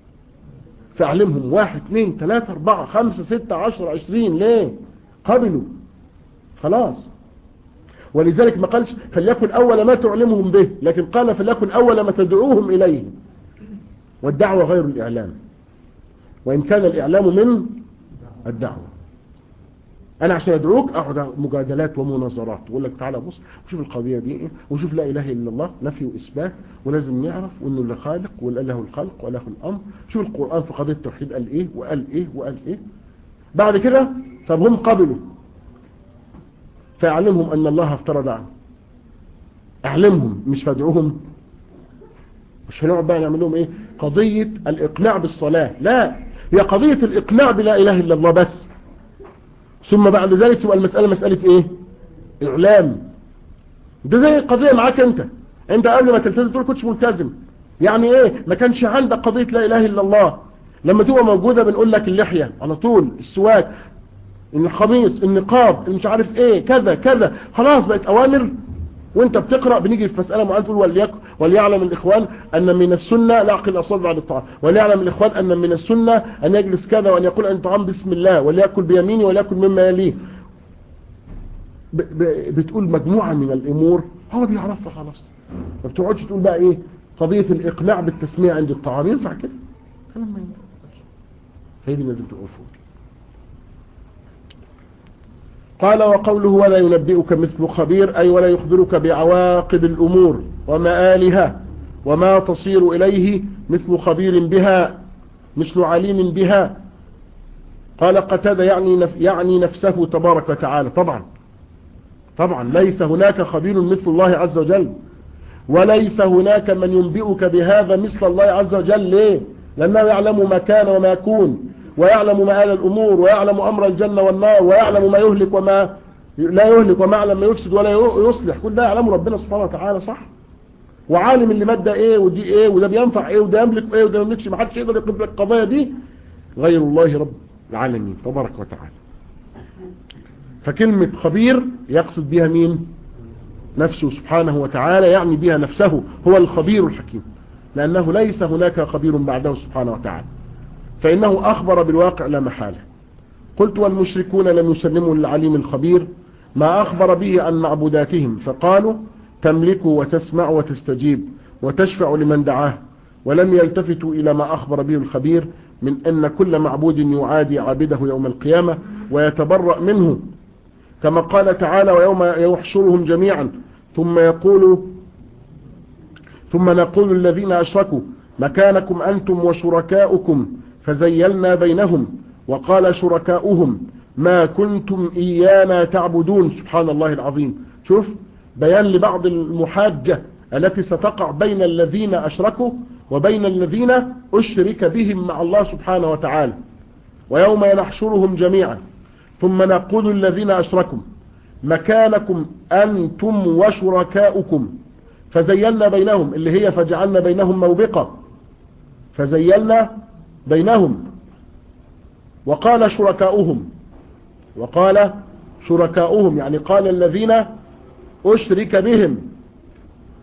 S1: فاعلمهم واحد اثنين ثلاثة أربعة خمسة ستة عشر عشرين ليه قبلوا خلاص ولذلك ما قالش فليكن أول ما تعلمهم به لكن قال فليكن أول ما تدعوهم إليه والدعوة غير الإعلام وإن كان الإعلام من الدعوة أنا عشان أدعوك أقعد مجادلات ومناظرات وأقول لك تعالى بص وشوف القضية دي إيه وشوف لا إله إلا الله نفي وإثبات ولازم نعرف وإنه اللي خالق وله الخلق وله الأمر شوف القرآن في قضية التوحيد قال إيه وقال إيه وقال إيه بعد كده طب هم قبلوا فاعلمهم أن الله افترض عنهم اعلمهم مش فادعوهم مش هنقعد بقى نعمل لهم ايه قضية الاقناع بالصلاة لا هي قضية الاقناع بلا اله الا الله بس ثم بعد ذلك تبقى المسألة مسألة ايه اعلام ده زي القضية معاك انت انت قبل ما تلتزم تقول كنتش ملتزم يعني ايه ما كانش عندك قضية لا اله الا الله لما تبقى موجودة بنقول لك اللحية على طول السواك الخميس النقاب مش عارف ايه كذا كذا خلاص بقت اوامر وانت بتقرأ بنيجي في مسألة معينة تقول وليك وليعلم الإخوان أن من السنة لا أقل الأصوات بعد الطعام وليعلم الإخوان أن من السنة أن يجلس كذا وأن يقول أن طعام بسم الله وليأكل بيمينه وليأكل مما يليه ب ب بتقول مجموعة من الأمور هو بيعرفها خلاص ما بتقعدش تقول بقى إيه قضية الإقناع بالتسمية عند الطعام ينفع كده كلام ما ينفعش هي دي لازم تقول فوق قال وقوله ولا ينبئك مثل خبير أي ولا يخبرك بعواقب الأمور ومآلها وما تصير إليه مثل خبير بها مثل عليم بها قال قتاد يعني, نف يعني نفسه تبارك وتعالى طبعا طبعا ليس هناك خبير مثل الله عز وجل وليس هناك من ينبئك بهذا مثل الله عز وجل ليه لأنه يعلم ما كان وما يكون ويعلم مآل الأمور ويعلم أمر الجنة والنار ويعلم ما يهلك وما لا يهلك وما يعلم ما يفسد ولا يصلح كل ده يعلمه ربنا سبحانه وتعالى صح وعالم اللي مادة ايه ودي ايه وده بينفع ايه وده يملك ايه وده يملكش ما حدش يقدر يقبل القضايا دي غير الله رب العالمين تبارك وتعالى فكلمة خبير يقصد بها مين نفسه سبحانه وتعالى يعني بها نفسه هو الخبير الحكيم لأنه ليس هناك خبير بعده سبحانه وتعالى فإنه أخبر بالواقع لا محالة قلت والمشركون لم يسلموا للعليم الخبير ما أخبر به عن معبوداتهم فقالوا تملك وتسمع وتستجيب وتشفع لمن دعاه ولم يلتفتوا إلى ما أخبر به الخبير من أن كل معبود يعادي عابده يوم القيامة ويتبرأ منه كما قال تعالى ويوم يحشرهم جميعا ثم يقول ثم نقول الذين أشركوا مكانكم أنتم وشركاؤكم فزيلنا بينهم وقال شركاؤهم ما كنتم إيانا تعبدون سبحان الله العظيم شوف بيان لبعض المحاجة التي ستقع بين الذين أشركوا وبين الذين أشرك بهم مع الله سبحانه وتعالى ويوم ينحشرهم جميعا ثم نقول الذين أشركوا مكانكم أنتم وشركاؤكم فزيلنا بينهم اللي هي فجعلنا بينهم موبقة فزيلنا بينهم وقال شركاؤهم وقال شركاؤهم يعني قال الذين أشرك بهم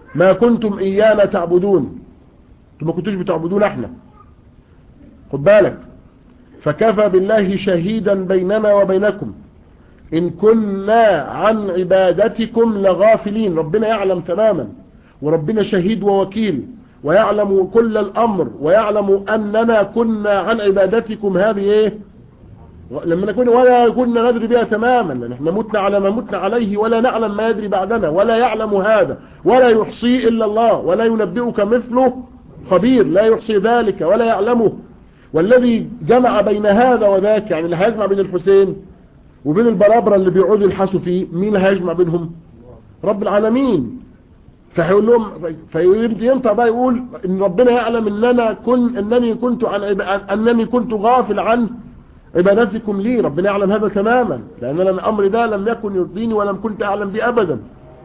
S1: ما كنتم إيانا تعبدون انتم ما كنتوش بتعبدون احنا خد بالك فكفى بالله شهيدا بيننا وبينكم إن كنا عن عبادتكم لغافلين ربنا يعلم تماما وربنا شهيد ووكيل ويعلم كل الأمر ويعلم أننا كنا عن عبادتكم هذه إيه لما نكون ولا كنا ندري بها تماما نحن متنا على ما متنا عليه ولا نعلم ما يدري بعدنا ولا يعلم هذا ولا يحصيه إلا الله ولا ينبئك مثله خبير لا يحصي ذلك ولا يعلمه والذي جمع بين هذا وذاك يعني اللي هيجمع بين الحسين وبين البرابرة اللي بيقعدوا يلحسوا فيه مين اللي هيجمع بينهم رب العالمين فهيقول لهم فينطق بقى يقول ان ربنا يعلم ان انا كن انني كنت عن انني كنت غافل عن عبادتكم لي ربنا يعلم هذا تماما لان انا الامر ده لم يكن يرضيني ولم كنت اعلم به ابدا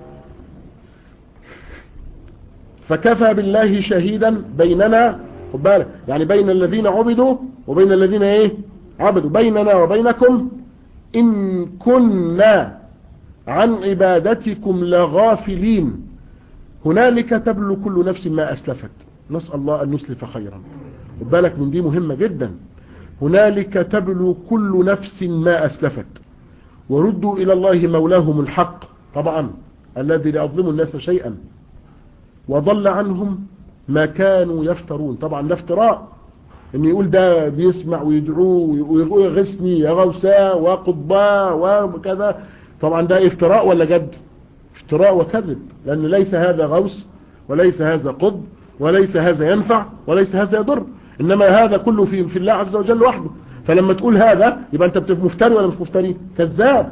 S1: فكفى بالله شهيدا بيننا خد بالك يعني بين الذين عبدوا وبين الذين ايه عبدوا بيننا وبينكم إن كنا عن عبادتكم لغافلين هنالك تبلو كل نفس ما أسلفت نسأل الله أن يسلف خيرا خد بالك من دي مهمة جدا هنالك تبلو كل نفس ما أسلفت وردوا إلى الله مولاهم الحق طبعا الذي لا يظلم الناس شيئا وضل عنهم ما كانوا يفترون طبعا ده افتراء ان يقول ده بيسمع ويدعوه ويقول يغسني يا غوساء وقضاء وكذا طبعا ده افتراء ولا جد افتراء وكذب لان ليس هذا غوس وليس هذا قض وليس هذا ينفع وليس هذا يضر انما هذا كله في, في الله عز وجل وحده فلما تقول هذا يبقى انت مفتري ولا مش مفتري كذاب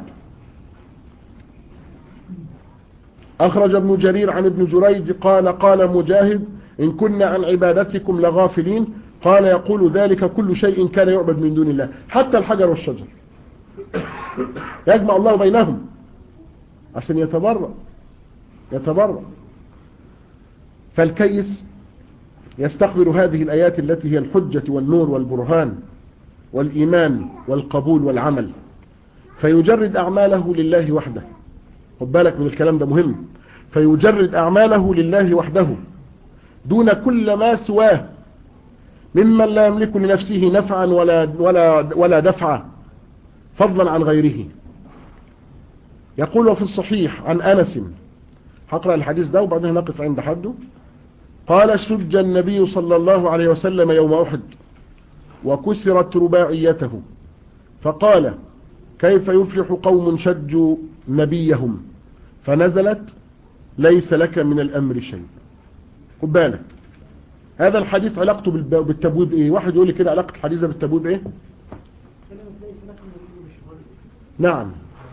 S1: اخرج ابن جرير عن ابن جريج قال قال مجاهد ان كنا عن عبادتكم لغافلين قال يقول ذلك كل شيء كان يعبد من دون الله حتى الحجر والشجر يجمع الله بينهم عشان يتبرأ يتبرأ فالكيس يستقبل هذه الآيات التي هي الحجة والنور والبرهان والإيمان والقبول والعمل فيجرد أعماله لله وحده خد بالك من الكلام ده مهم فيجرد أعماله لله وحده دون كل ما سواه ممن لا يملك لنفسه نفعا ولا, ولا, ولا دفعا فضلا عن غيره يقول في الصحيح عن أنس هقرأ الحديث ده وبعدين نقف عند حده قال شج النبي صلى الله عليه وسلم يوم أحد وكسرت رباعيته فقال كيف يفلح قوم شجوا نبيهم فنزلت ليس لك من الأمر شيء خد بالك هذا الحديث علاقته بالتبويب ايه واحد يقول لي كده علاقة الحديث ده بالتبويب ايه نعم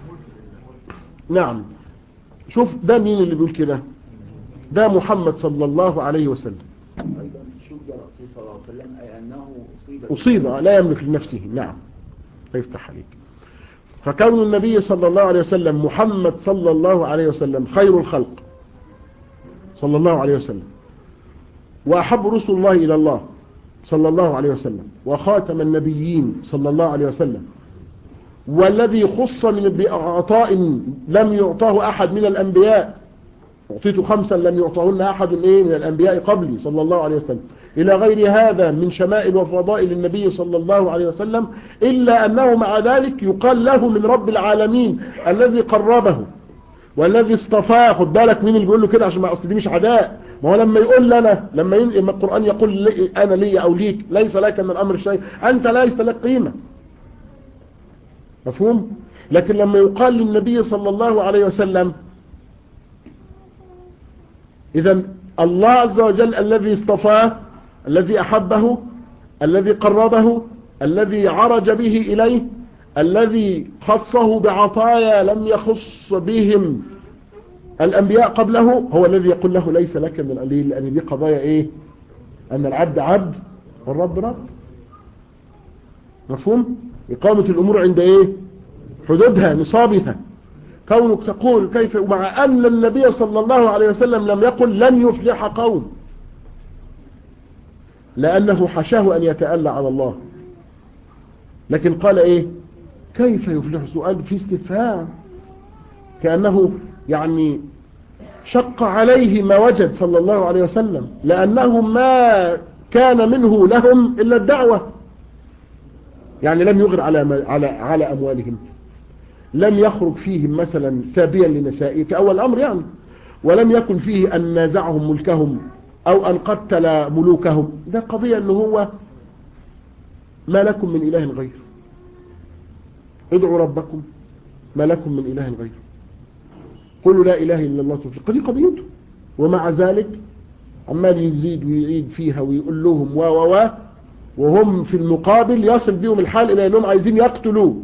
S1: نعم شوف ده مين اللي بيقول كده ده محمد صلى الله عليه وسلم
S3: أيضا شج رأسه صلى الله عليه وسلم أي أنه أصيب
S1: أصيب لا يملك لنفسه نعم فيفتح عليك فكون النبي صلى الله عليه وسلم محمد صلى الله عليه وسلم خير الخلق صلى الله عليه وسلم وأحب رسل الله إلى الله صلى الله عليه وسلم وخاتم النبيين صلى الله عليه وسلم والذي خص من بعطاء لم يعطاه أحد من الأنبياء أعطيت خمسا لم يعطهن أحد إيه من الأنبياء قبلي صلى الله عليه وسلم إلى غير هذا من شمائل وفضائل النبي صلى الله عليه وسلم إلا أنه مع ذلك يقال له من رب العالمين الذي قربه والذي اصطفاه خد بالك مين اللي بيقول له كده عشان ما اصل دي مش عداء ما هو لما يقول لنا لما ين... لما القرآن يقول لي أنا لي أو ليك ليس لك من الأمر شيء أنت ليس لك قيمة مفهوم لكن لما يقال للنبي صلى الله عليه وسلم إذا الله عز وجل الذي اصطفاه الذي أحبه الذي قربه الذي عرج به إليه الذي خصه بعطايا لم يخص بهم الأنبياء قبله هو الذي يقول له ليس لك من الأليل لأن دي قضايا إيه أن العبد عبد والرب رب مفهوم إقامة الأمور عند إيه حدودها نصابها كونك تقول كيف ومع أن النبي صلى الله عليه وسلم لم يقل لن يفلح قوم لأنه حشاه أن يتألى على الله لكن قال إيه كيف يفلح سؤال في استفهام كأنه يعني شق عليه ما وجد صلى الله عليه وسلم لأنه ما كان منه لهم إلا الدعوة يعني لم يغر على على على أموالهم لم يخرج فيهم مثلا سابيا لنسائه في أول الأمر يعني ولم يكن فيه أن نازعهم ملكهم أو أن قتل ملوكهم ده قضية أنه هو ما لكم من إله غير ادعوا ربكم ما لكم من إله غير قولوا لا إله إلا الله توفيق دي قضيته ومع ذلك عمال يزيد ويعيد فيها ويقول لهم و و و وهم في المقابل يصل بهم الحال إلى أنهم عايزين يقتلوه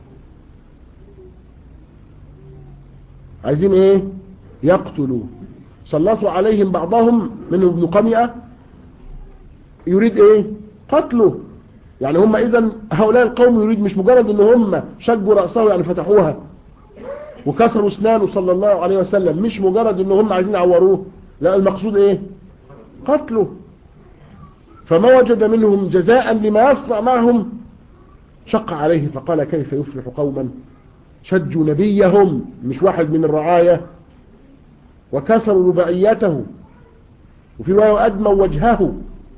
S1: عايزين ايه يقتلوه سلطوا عليهم بعضهم منهم ابن قمئة يريد ايه قتله يعني هم اذا هؤلاء القوم يريد مش مجرد ان هم شجوا رأسه يعني فتحوها وكسروا اسنانه صلى الله عليه وسلم مش مجرد ان هم عايزين يعوروه لا المقصود ايه قتله فما وجد منهم جزاء لما يصنع معهم شق عليه فقال كيف يفلح قوما شجوا نبيهم مش واحد من الرعاية وكسروا رباعيته وفي رواية أدموا وجهه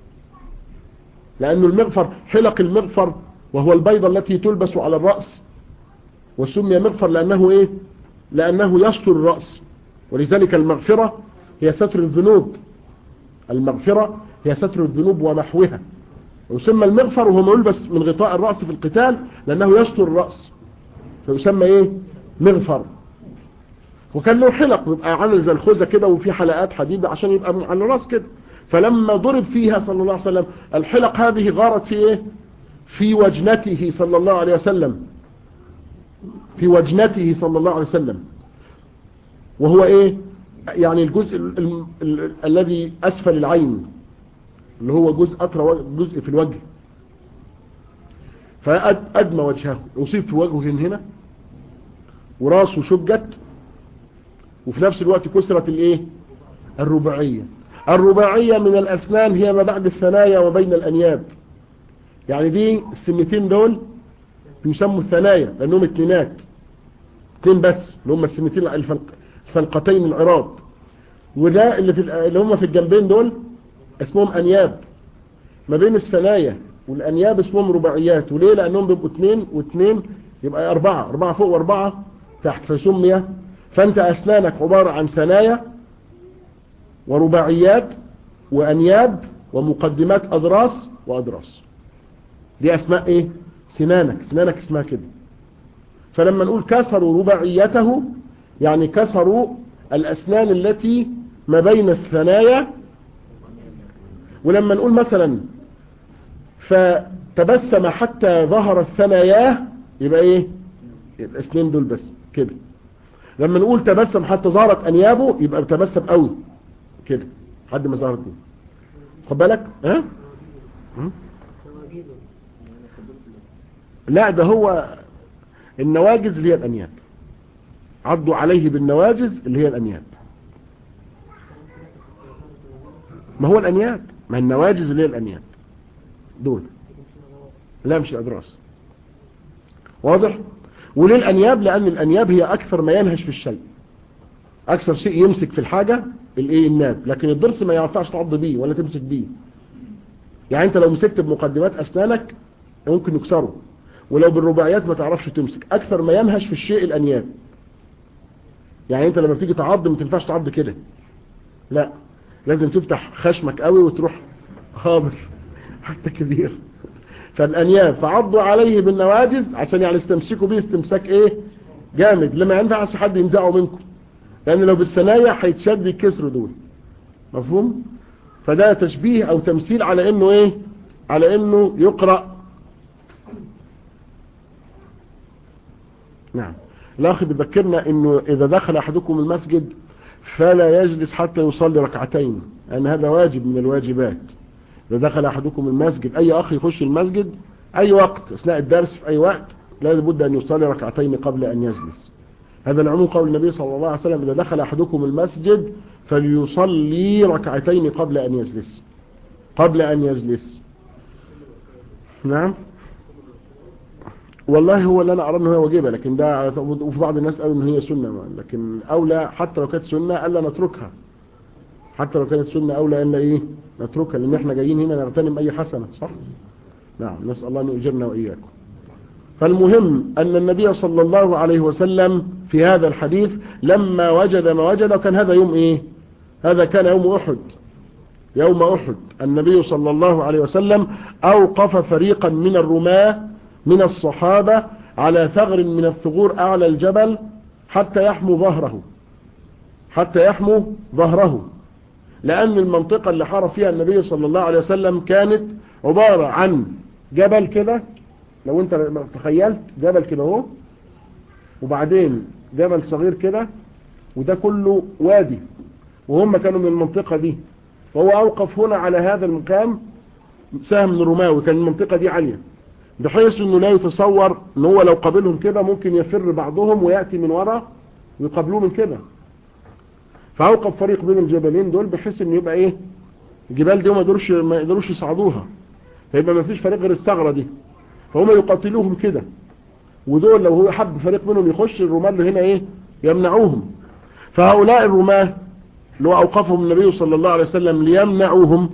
S1: لأن المغفر حلق المغفر وهو البيضة التي تلبس على الرأس وسمي مغفر لأنه إيه لأنه يستر الرأس ولذلك المغفرة هي ستر الذنوب المغفرة هي ستر الذنوب ومحوها ويسمى المغفر وهو ما يلبس من غطاء الرأس في القتال لأنه يستر الرأس فيسمى ايه مغفر وكان له حلق بيبقى عامل زي الخوذه كده وفي حلقات حديد عشان يبقى على الراس كده فلما ضرب فيها صلى الله عليه وسلم الحلق هذه غارت في ايه في وجنته صلى الله عليه وسلم في وجنته صلى الله عليه وسلم وهو ايه يعني الجزء ال ال ال الذي اسفل العين اللي هو جزء اطرى جزء في الوجه فأدمى وجهه أصيب في وجهه هنا وراسه شجت وفي نفس الوقت كسرت الايه الرباعية الرباعية من الأسنان هي ما بعد الثنايا وبين الأنياب يعني دي السنتين دول يسموا الثنايا لأنهم اتنينات اتنين بس اللي هم السنتين الفلق الفلقتين العراض وده اللي, في اللي هم في الجنبين دول اسمهم أنياب ما بين الثنايا والأنياب اسمهم رباعيات وليه لأنهم بيبقوا اثنين واثنين يبقى أربعة أربعة فوق وأربعة تحت فسمي فأنت أسنانك عبارة عن ثنايا ورباعيات وأنياب ومقدمات أضراس وأضراس دي أسماء إيه سنانك سنانك اسمها كده فلما نقول كسروا رباعيته يعني كسروا الأسنان التي ما بين الثنايا ولما نقول مثلا فتبسم حتى ظهر الثناياه يبقى ايه الاسنين دول بس كده لما نقول تبسم حتى ظهرت انيابه يبقى تبسم قوي كده لحد ما ظهرت دي خد بالك ها ها؟ لا ده هو النواجز اللي هي الانياب عضوا عليه بالنواجز اللي هي الانياب ما هو الانياب ما النواجز اللي هي الانياب دول لا مش الأدراس واضح وليه الأنياب لأن الأنياب هي أكثر ما ينهش في الشيء أكثر شيء يمسك في الحاجة الايه الناب لكن الضرس ما ينفعش تعض بيه ولا تمسك بيه يعني انت لو مسكت بمقدمات أسنانك ممكن يكسره ولو بالرباعيات ما تعرفش تمسك أكثر ما ينهش في الشيء الأنياب يعني انت لما بتيجي تعض ما تنفعش تعض كده لا لازم تفتح خشمك قوي وتروح خابر حتى كبير فالأنياب فعضوا عليه بالنواجز عشان يعني استمسكوا بيه استمساك ايه جامد لما ينفعش حد ينزعه منكم لأن لو بالثنايا هيتشد يكسروا دول مفهوم فده تشبيه أو تمثيل على إنه إيه على إنه يقرأ نعم الأخ بيذكرنا إنه إذا دخل أحدكم المسجد فلا يجلس حتى يصلي ركعتين لأن هذا واجب من الواجبات إذا دخل أحدكم المسجد أي أخ يخش المسجد أي وقت أثناء الدرس في أي وقت لا بد أن يصلي ركعتين قبل أن يجلس هذا العموم قول النبي صلى الله عليه وسلم إذا دخل أحدكم المسجد فليصلي ركعتين قبل أن يجلس قبل أن يجلس نعم والله هو اللي انا ارى ان هي واجبه لكن ده وفي بعض الناس قالوا ان هي سنه لكن اولى حتى لو كانت سنه الا نتركها حتى لو كانت سنه اولى الا ايه نتركها لان احنا جايين هنا نغتنم اي حسنه صح نعم نسال الله ان يجرنا واياكم فالمهم ان النبي صلى الله عليه وسلم في هذا الحديث لما وجد ما وجد وكان هذا يوم ايه هذا كان يوم احد يوم احد النبي صلى الله عليه وسلم اوقف فريقا من الرماه من الصحابة على ثغر من الثغور أعلى الجبل حتى يحموا ظهره حتى يحموا ظهره لأن المنطقة اللي حار فيها النبي صلى الله عليه وسلم كانت عبارة عن جبل كده لو انت تخيلت جبل كده اهو وبعدين جبل صغير كده وده كله وادي وهم كانوا من المنطقة دي فهو أوقف هنا على هذا المكان سهم من الرماوي كان المنطقة دي عالية بحيث انه لا يتصور ان هو لو قابلهم كده ممكن يفر بعضهم ويأتي من وراء ويقابلوه من كده فأوقف فريق بين الجبلين دول بحيث انه يبقى ايه الجبال دي ما يقدروش ما يقدروش يصعدوها فيبقى ما فيش فريق غير الثغرة دي فهم يقاتلوهم كده ودول لو هو حب فريق منهم يخش الرماة اللي هنا ايه يمنعوهم فهؤلاء الرماة اللي هو اوقفهم النبي صلى الله عليه وسلم ليمنعوهم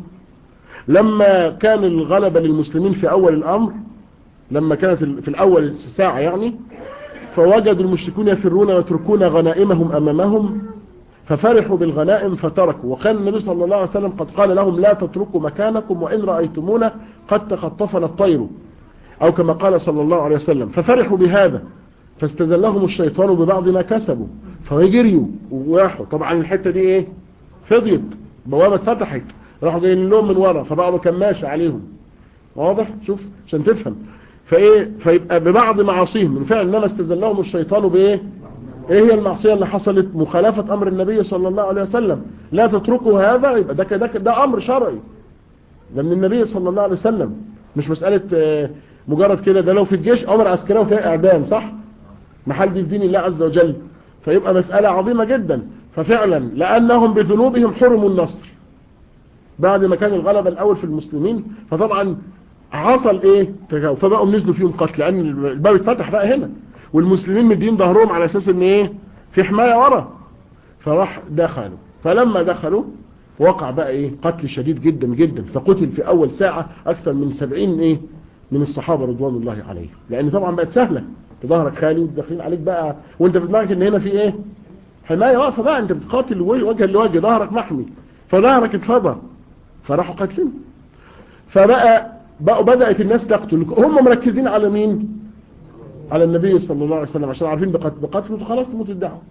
S1: لما كان الغلبة للمسلمين في اول الامر لما كانت في الاول الساعة يعني فوجدوا المشركون يفرون ويتركون غنائمهم امامهم ففرحوا بالغنائم فتركوا وكان النبي صلى الله عليه وسلم قد قال لهم لا تتركوا مكانكم وإن رأيتمونا قد تخطفنا الطير أو كما قال صلى الله عليه وسلم ففرحوا بهذا فاستزلهم الشيطان ببعض ما كسبوا فيجريوا وراحوا طبعا الحتة دي ايه فضيت بوابة فتحت راحوا جايين لهم من ورا فبعضه كان ماشي عليهم واضح شوف عشان تفهم فايه فيبقى ببعض معاصيهم من فعل انما استزلهم الشيطان بايه ايه هي المعصية اللي حصلت مخالفة امر النبي صلى الله عليه وسلم لا تتركوا هذا يبقى ده ده, ده امر شرعي ده من النبي صلى الله عليه وسلم مش مسألة مجرد كده ده لو في الجيش امر عسكري وفيها اعدام صح محل دي في دين الله عز وجل فيبقى مسألة عظيمة جدا ففعلا لأنهم بذنوبهم حرموا النصر بعد ما كان الغلبة الأول في المسلمين فطبعا حصل ايه فبقوا نزلوا فيهم قتل لأن الباب اتفتح بقى هنا والمسلمين مدين ظهرهم على أساس ان ايه في حماية ورا فراح دخلوا فلما دخلوا وقع بقى ايه قتل شديد جدا جدا فقتل في أول ساعة أكثر من سبعين ايه من الصحابة رضوان الله عليهم لأن طبعا بقت سهلة ظهرك خالي وداخلين عليك بقى وانت في دماغك ان هنا في ايه حماية واقفة بقى انت بتقاتل وجها لوجه ظهرك محمي فظهرك اتفضى فراحوا قاتلين فبقى بقوا بدأت الناس تقتل هم مركزين على مين على النبي صلى الله عليه وسلم عشان عارفين بقتل بقتله خلاص تموت الدعوة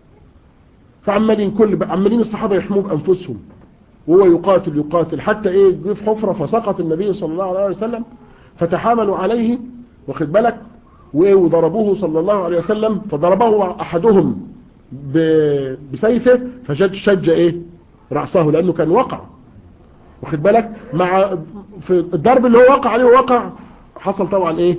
S1: فعمالين كل عمالين الصحابة يحموا بأنفسهم وهو يقاتل يقاتل حتى ايه جه في حفرة فسقط النبي صلى الله عليه وسلم فتحاملوا عليه واخد بالك وضربوه صلى الله عليه وسلم فضربه أحدهم بسيفه فشج شج ايه رأسه لأنه كان وقع واخد بالك مع في الضرب اللي هو وقع عليه وقع حصل طبعا ايه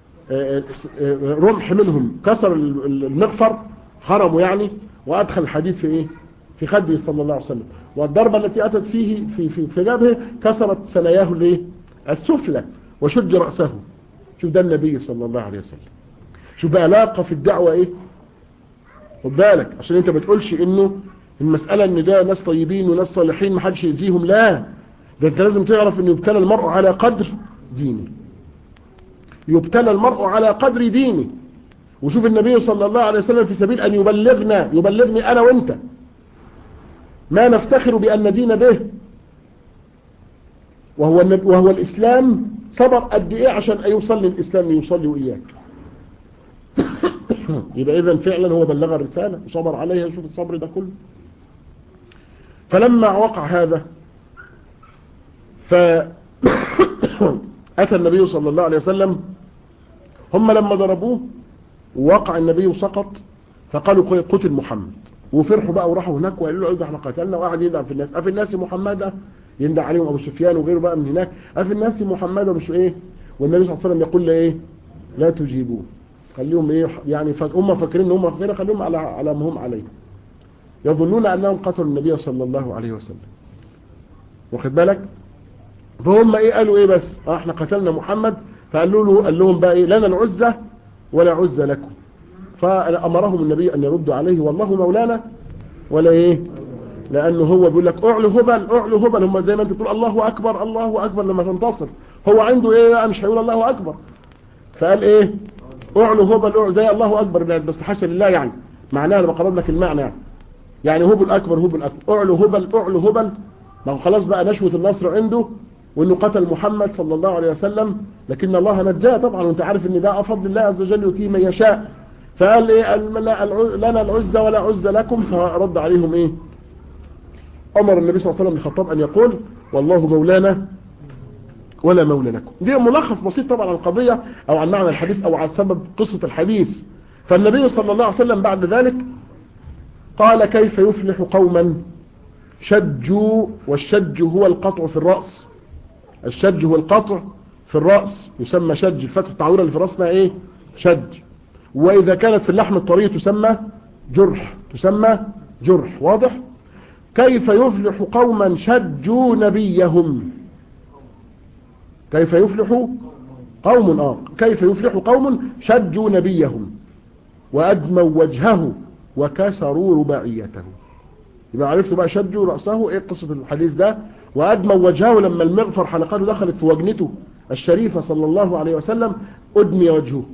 S1: رمح منهم كسر المغفر خرموا يعني وادخل الحديد في ايه في خده صلى الله عليه وسلم والضربة التي اتت فيه في في في جبهه كسرت ثناياه الايه السفلى وشج رأسه شوف ده النبي صلى الله عليه وسلم شوف بقى علاقة في الدعوة ايه خد بالك عشان انت ما تقولش انه المسألة ان ده ناس طيبين وناس صالحين محدش يأذيهم لا ده انت لازم تعرف ان يبتلى المرء على قدر دينه يبتلى المرء على قدر دينه وشوف النبي صلى الله عليه وسلم في سبيل ان يبلغنا يبلغني انا وانت ما نفتخر بان دين به وهو, وهو الاسلام صبر قد ايه عشان يوصل للاسلام يوصل لي واياك يبقى اذا فعلا هو بلغ الرسالة وصبر عليها شوف الصبر ده كله فلما وقع هذا فأتى النبي صلى الله عليه وسلم هم لما ضربوه ووقع النبي وسقط فقالوا قتل محمد وفرحوا بقى وراحوا هناك وقالوا له ده احنا قتلنا وقعد يدعم في الناس افي الناس محمد يندع عليهم ابو سفيان وغيره بقى من هناك افي الناس محمد مش ايه والنبي صلى الله عليه وسلم يقول له ايه لا تجيبوه خليهم ايه يعني هم فاكرين ان هم غير خليهم على على ما هم عليه يظنون انهم قتلوا النبي صلى الله عليه وسلم واخد بالك فهم ايه قالوا ايه بس اه احنا قتلنا محمد فقالوا له قال لهم بقى ايه لنا العزة ولا عز لكم فأمرهم النبي أن يردوا عليه والله مولانا ولا إيه لأنه هو بيقول لك اعلو هبل اعلو هبل هم زي ما انت تقول الله أكبر الله أكبر لما تنتصر هو عنده إيه بقى مش هيقول الله أكبر فقال إيه اعلو هبل اعلو زي الله أكبر بس حاشا لله يعني معناها أنا بقرب لك المعنى يعني يعني هبل أكبر هبل أكبر اعلو هبل اعلو هبل ما هو خلاص بقى نشوة النصر عنده وانه قتل محمد صلى الله عليه وسلم لكن الله نجاه طبعا وانت عارف ان ده فضل الله عز وجل يؤتيه من يشاء فقال ايه لنا العزة ولا عزة لكم فرد عليهم ايه امر النبي صلى الله عليه وسلم الخطاب ان يقول والله مولانا ولا مولى لكم دي ملخص بسيط طبعا عن القضية او عن معنى الحديث او عن سبب قصة الحديث فالنبي صلى الله عليه وسلم بعد ذلك قال كيف يفلح قوما شجوا والشج هو القطع في الرأس الشج هو القطع في الرأس يسمى شج الفتح التعويرة اللي في الرأس اسمها ايه شج واذا كانت في اللحم الطري تسمى جرح تسمى جرح واضح كيف يفلح قوما شجوا نبيهم كيف يفلح قوم آه كيف يفلح قوم شجوا نبيهم وأدموا وجهه وكسروا رباعيته يبقى عرفتوا بقى شجوا رأسه ايه قصة الحديث ده وأدموا وجهه لما المغفر حلقاته دخلت في وجنته الشريفة صلى الله عليه وسلم أدمي وجهه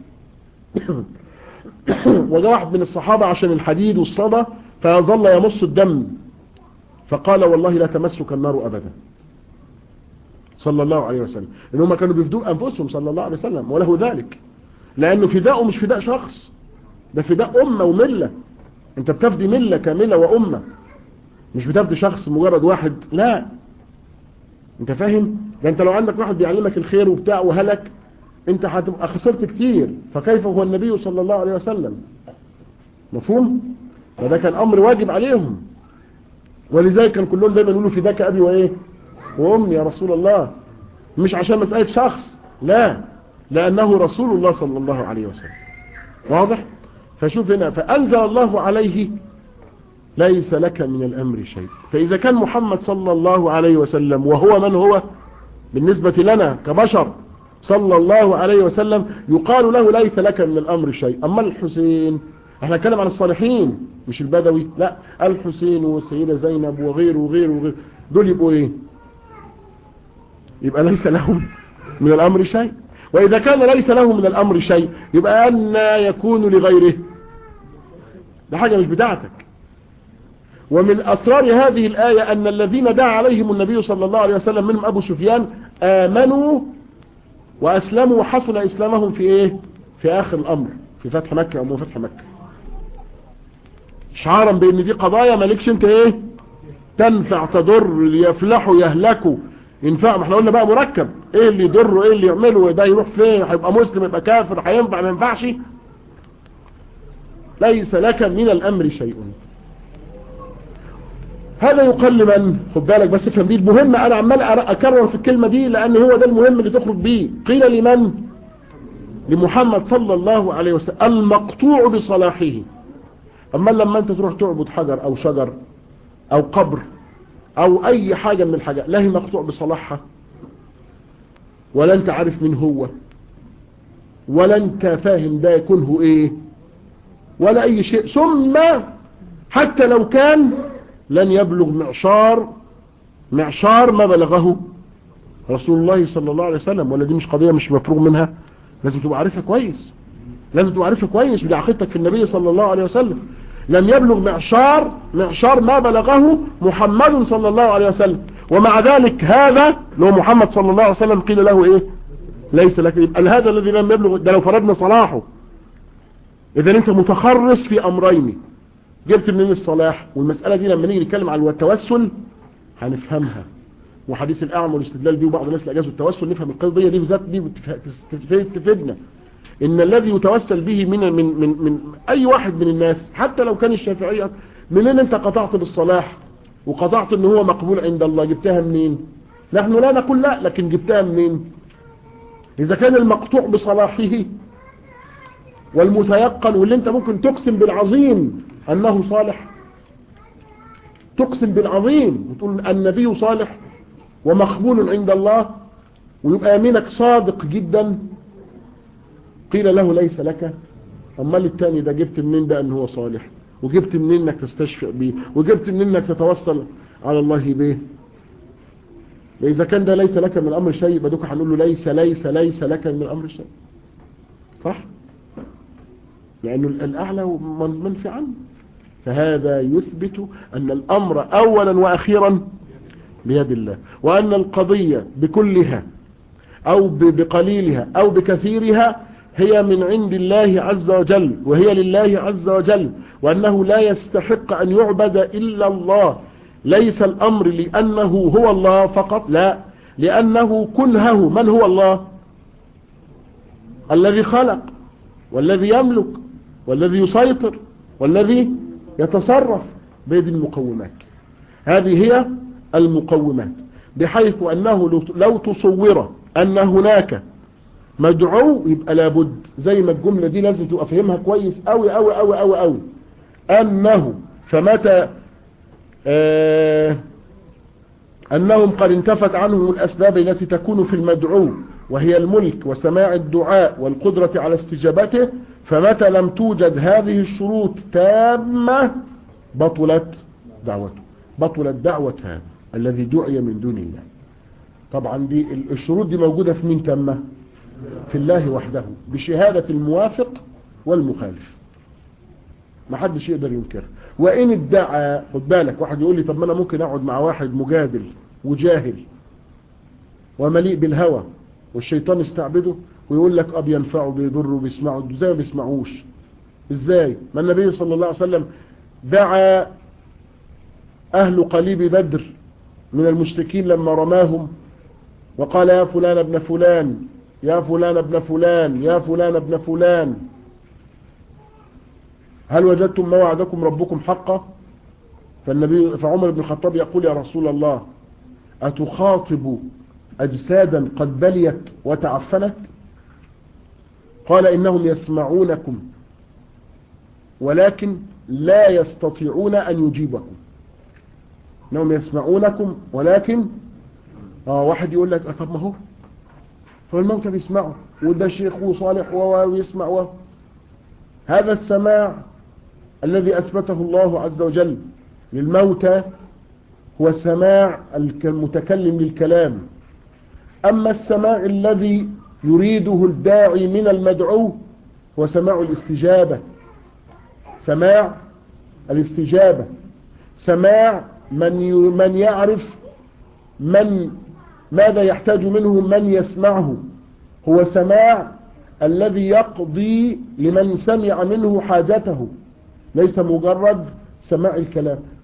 S1: وجاء واحد من الصحابة عشان الحديد والصدى فظل يمص الدم فقال والله لا تمسك النار أبدا صلى الله عليه وسلم إن هم كانوا بيفدوا أنفسهم صلى الله عليه وسلم وله ذلك لأنه فداءه مش فداء شخص ده فداء أمة وملة أنت بتفدي ملة كاملة وأمة مش بتفدي شخص مجرد واحد لا أنت فاهم ده أنت لو عندك واحد بيعلمك الخير وبتاع وهلك أنت هتبقى خسرت كتير فكيف هو النبي صلى الله عليه وسلم مفهوم فده كان أمر واجب عليهم ولذلك كان كلهم دايما يقولوا فداك أبي وإيه وأمي يا رسول الله مش عشان مسألة شخص لا لأنه رسول الله صلى الله عليه وسلم واضح فشوف هنا فأنزل الله عليه ليس لك من الأمر شيء فإذا كان محمد صلى الله عليه وسلم وهو من هو بالنسبة لنا كبشر صلى الله عليه وسلم يقال له ليس لك من الأمر شيء أما الحسين احنا نتكلم عن الصالحين مش البدوي لا الحسين والسيدة زينب وغيره وغيره وغيره دول يبقوا ايه يبقى ليس لهم من الأمر شيء وإذا كان ليس له من الأمر شيء يبقى أن يكون لغيره ده حاجة مش بتاعتك ومن أسرار هذه الآية أن الذين دعا عليهم النبي صلى الله عليه وسلم منهم أبو سفيان آمنوا وأسلموا وحصل إسلامهم في إيه في آخر الأمر في فتح مكة أو فتح مكة شعارا بأن دي قضايا مالكش انت ايه تنفع تضر يفلحوا يهلكوا ينفع ما احنا قلنا بقى مركب ايه اللي يضره ايه اللي يعمله ده يروح فين هيبقى مسلم يبقى كافر هينفع ما ينفعش ليس لك من الامر شيء هذا يقل من خد بالك بس افهم دي المهمة انا عمال اكرر في الكلمة دي لان هو ده المهم اللي تخرج بيه قيل لمن لمحمد صلى الله عليه وسلم المقطوع بصلاحه اما لما انت تروح تعبد حجر او شجر او قبر او اي حاجة من الحاجات لا هي مقطوع بصلاحها ولا انت عارف من هو ولا انت فاهم ده يكونه ايه ولا اي شيء ثم حتى لو كان لن يبلغ معشار معشار ما بلغه رسول الله صلى الله عليه وسلم ولا دي مش قضية مش مفروغ منها لازم تبقى عارفها كويس لازم تبقى عارفها كويس بدي عقيدتك في النبي صلى الله عليه وسلم لم يبلغ معشار معشار ما بلغه محمد صلى الله عليه وسلم ومع ذلك هذا لو محمد صلى الله عليه وسلم قيل له ايه ليس لك يبقى هذا الذي لم يبلغ ده لو فرضنا صلاحه اذا انت متخرص في امرين جبت منين الصلاح والمسألة دي لما نيجي نتكلم عن التوسل هنفهمها وحديث الاعمى والاستدلال بيه وبعض الناس الاجازوا التوسل نفهم القضية دي بذات دي تفيدنا ان الذي يتوسل به من من من من اي واحد من الناس حتى لو كان الشافعية منين انت قطعت بالصلاح وقطعت ان هو مقبول عند الله جبتها منين نحن لا نقول لا لكن جبتها منين اذا كان المقطوع بصلاحه والمتيقن واللي انت ممكن تقسم بالعظيم انه صالح تقسم بالعظيم وتقول النبي صالح ومقبول عند الله ويبقى يمينك صادق جدا قيل له ليس لك امال التاني ده جبت منين ده ان هو صالح وجبت منين انك تستشفع بيه وجبت منين انك تتوصل على الله به إذا كان ده ليس لك من الأمر شيء يبقى دوك هنقول له ليس ليس ليس لك من الأمر شيء صح لأنه الأعلى من- منفي عنه فهذا يثبت أن الأمر أولا وأخيرا بيد الله وأن القضية بكلها أو ب- بقليلها أو بكثيرها هي من عند الله عز وجل وهي لله عز وجل وأنه لا يستحق أن يعبد إلا الله ليس الأمر لأنه هو الله فقط لا لأنه كنهه من هو الله الذي خلق والذي يملك والذي يسيطر والذي يتصرف بيد المقومات هذه هي المقومات بحيث أنه لو- لو تصور أن هناك مدعو يبقى لابد زي ما الجملة دي لازم تبقى فهمها كويس أوي أوي أوي أوي أوي أنه فمتى آه أنهم قد انتفت عنهم الأسباب التي تكون في المدعو وهي الملك وسماع الدعاء والقدرة على استجابته فمتى لم توجد هذه الشروط تامة بطلت دعوته بطلت دعوة هذا الذي دعي من دون الله طبعا دي الشروط دي موجودة في مين تامة في الله وحده بشهادة الموافق والمخالف ما حدش يقدر ينكرها وإن ادعى خد بالك واحد يقول لي طب ما أنا ممكن أقعد مع واحد مجادل وجاهل ومليء بالهوى والشيطان يستعبده ويقول لك اه بينفعه بيضره بيسمعه ازاي ما بيسمعوش ازاي ما النبي صلى الله عليه وسلم دعا اهل قليب بدر من المشركين لما رماهم وقال يا فلان ابن فلان يا فلان ابن فلان يا فلان ابن فلان هل وجدتم ما وعدكم ربكم حقا فالنبي فعمر بن الخطاب يقول يا رسول الله أتخاطب أجسادا قد بليت وتعفنت قال إنهم يسمعونكم ولكن لا يستطيعون أن يجيبكم إنهم يسمعونكم ولكن آه واحد يقول لك آه طب ما هو فالموتى بيسمعوا وده شيخ وصالح ويسمع و... هذا السماع الذي أثبته الله عز وجل للموتى هو سماع المتكلم للكلام أما السماع الذي يريده الداعي من المدعو هو سماع الاستجابة سماع الاستجابة سماع من من يعرف من ماذا يحتاج منه من يسمعه هو سماع الذي يقضي لمن سمع منه حاجته ليس مجرد سماع الكلام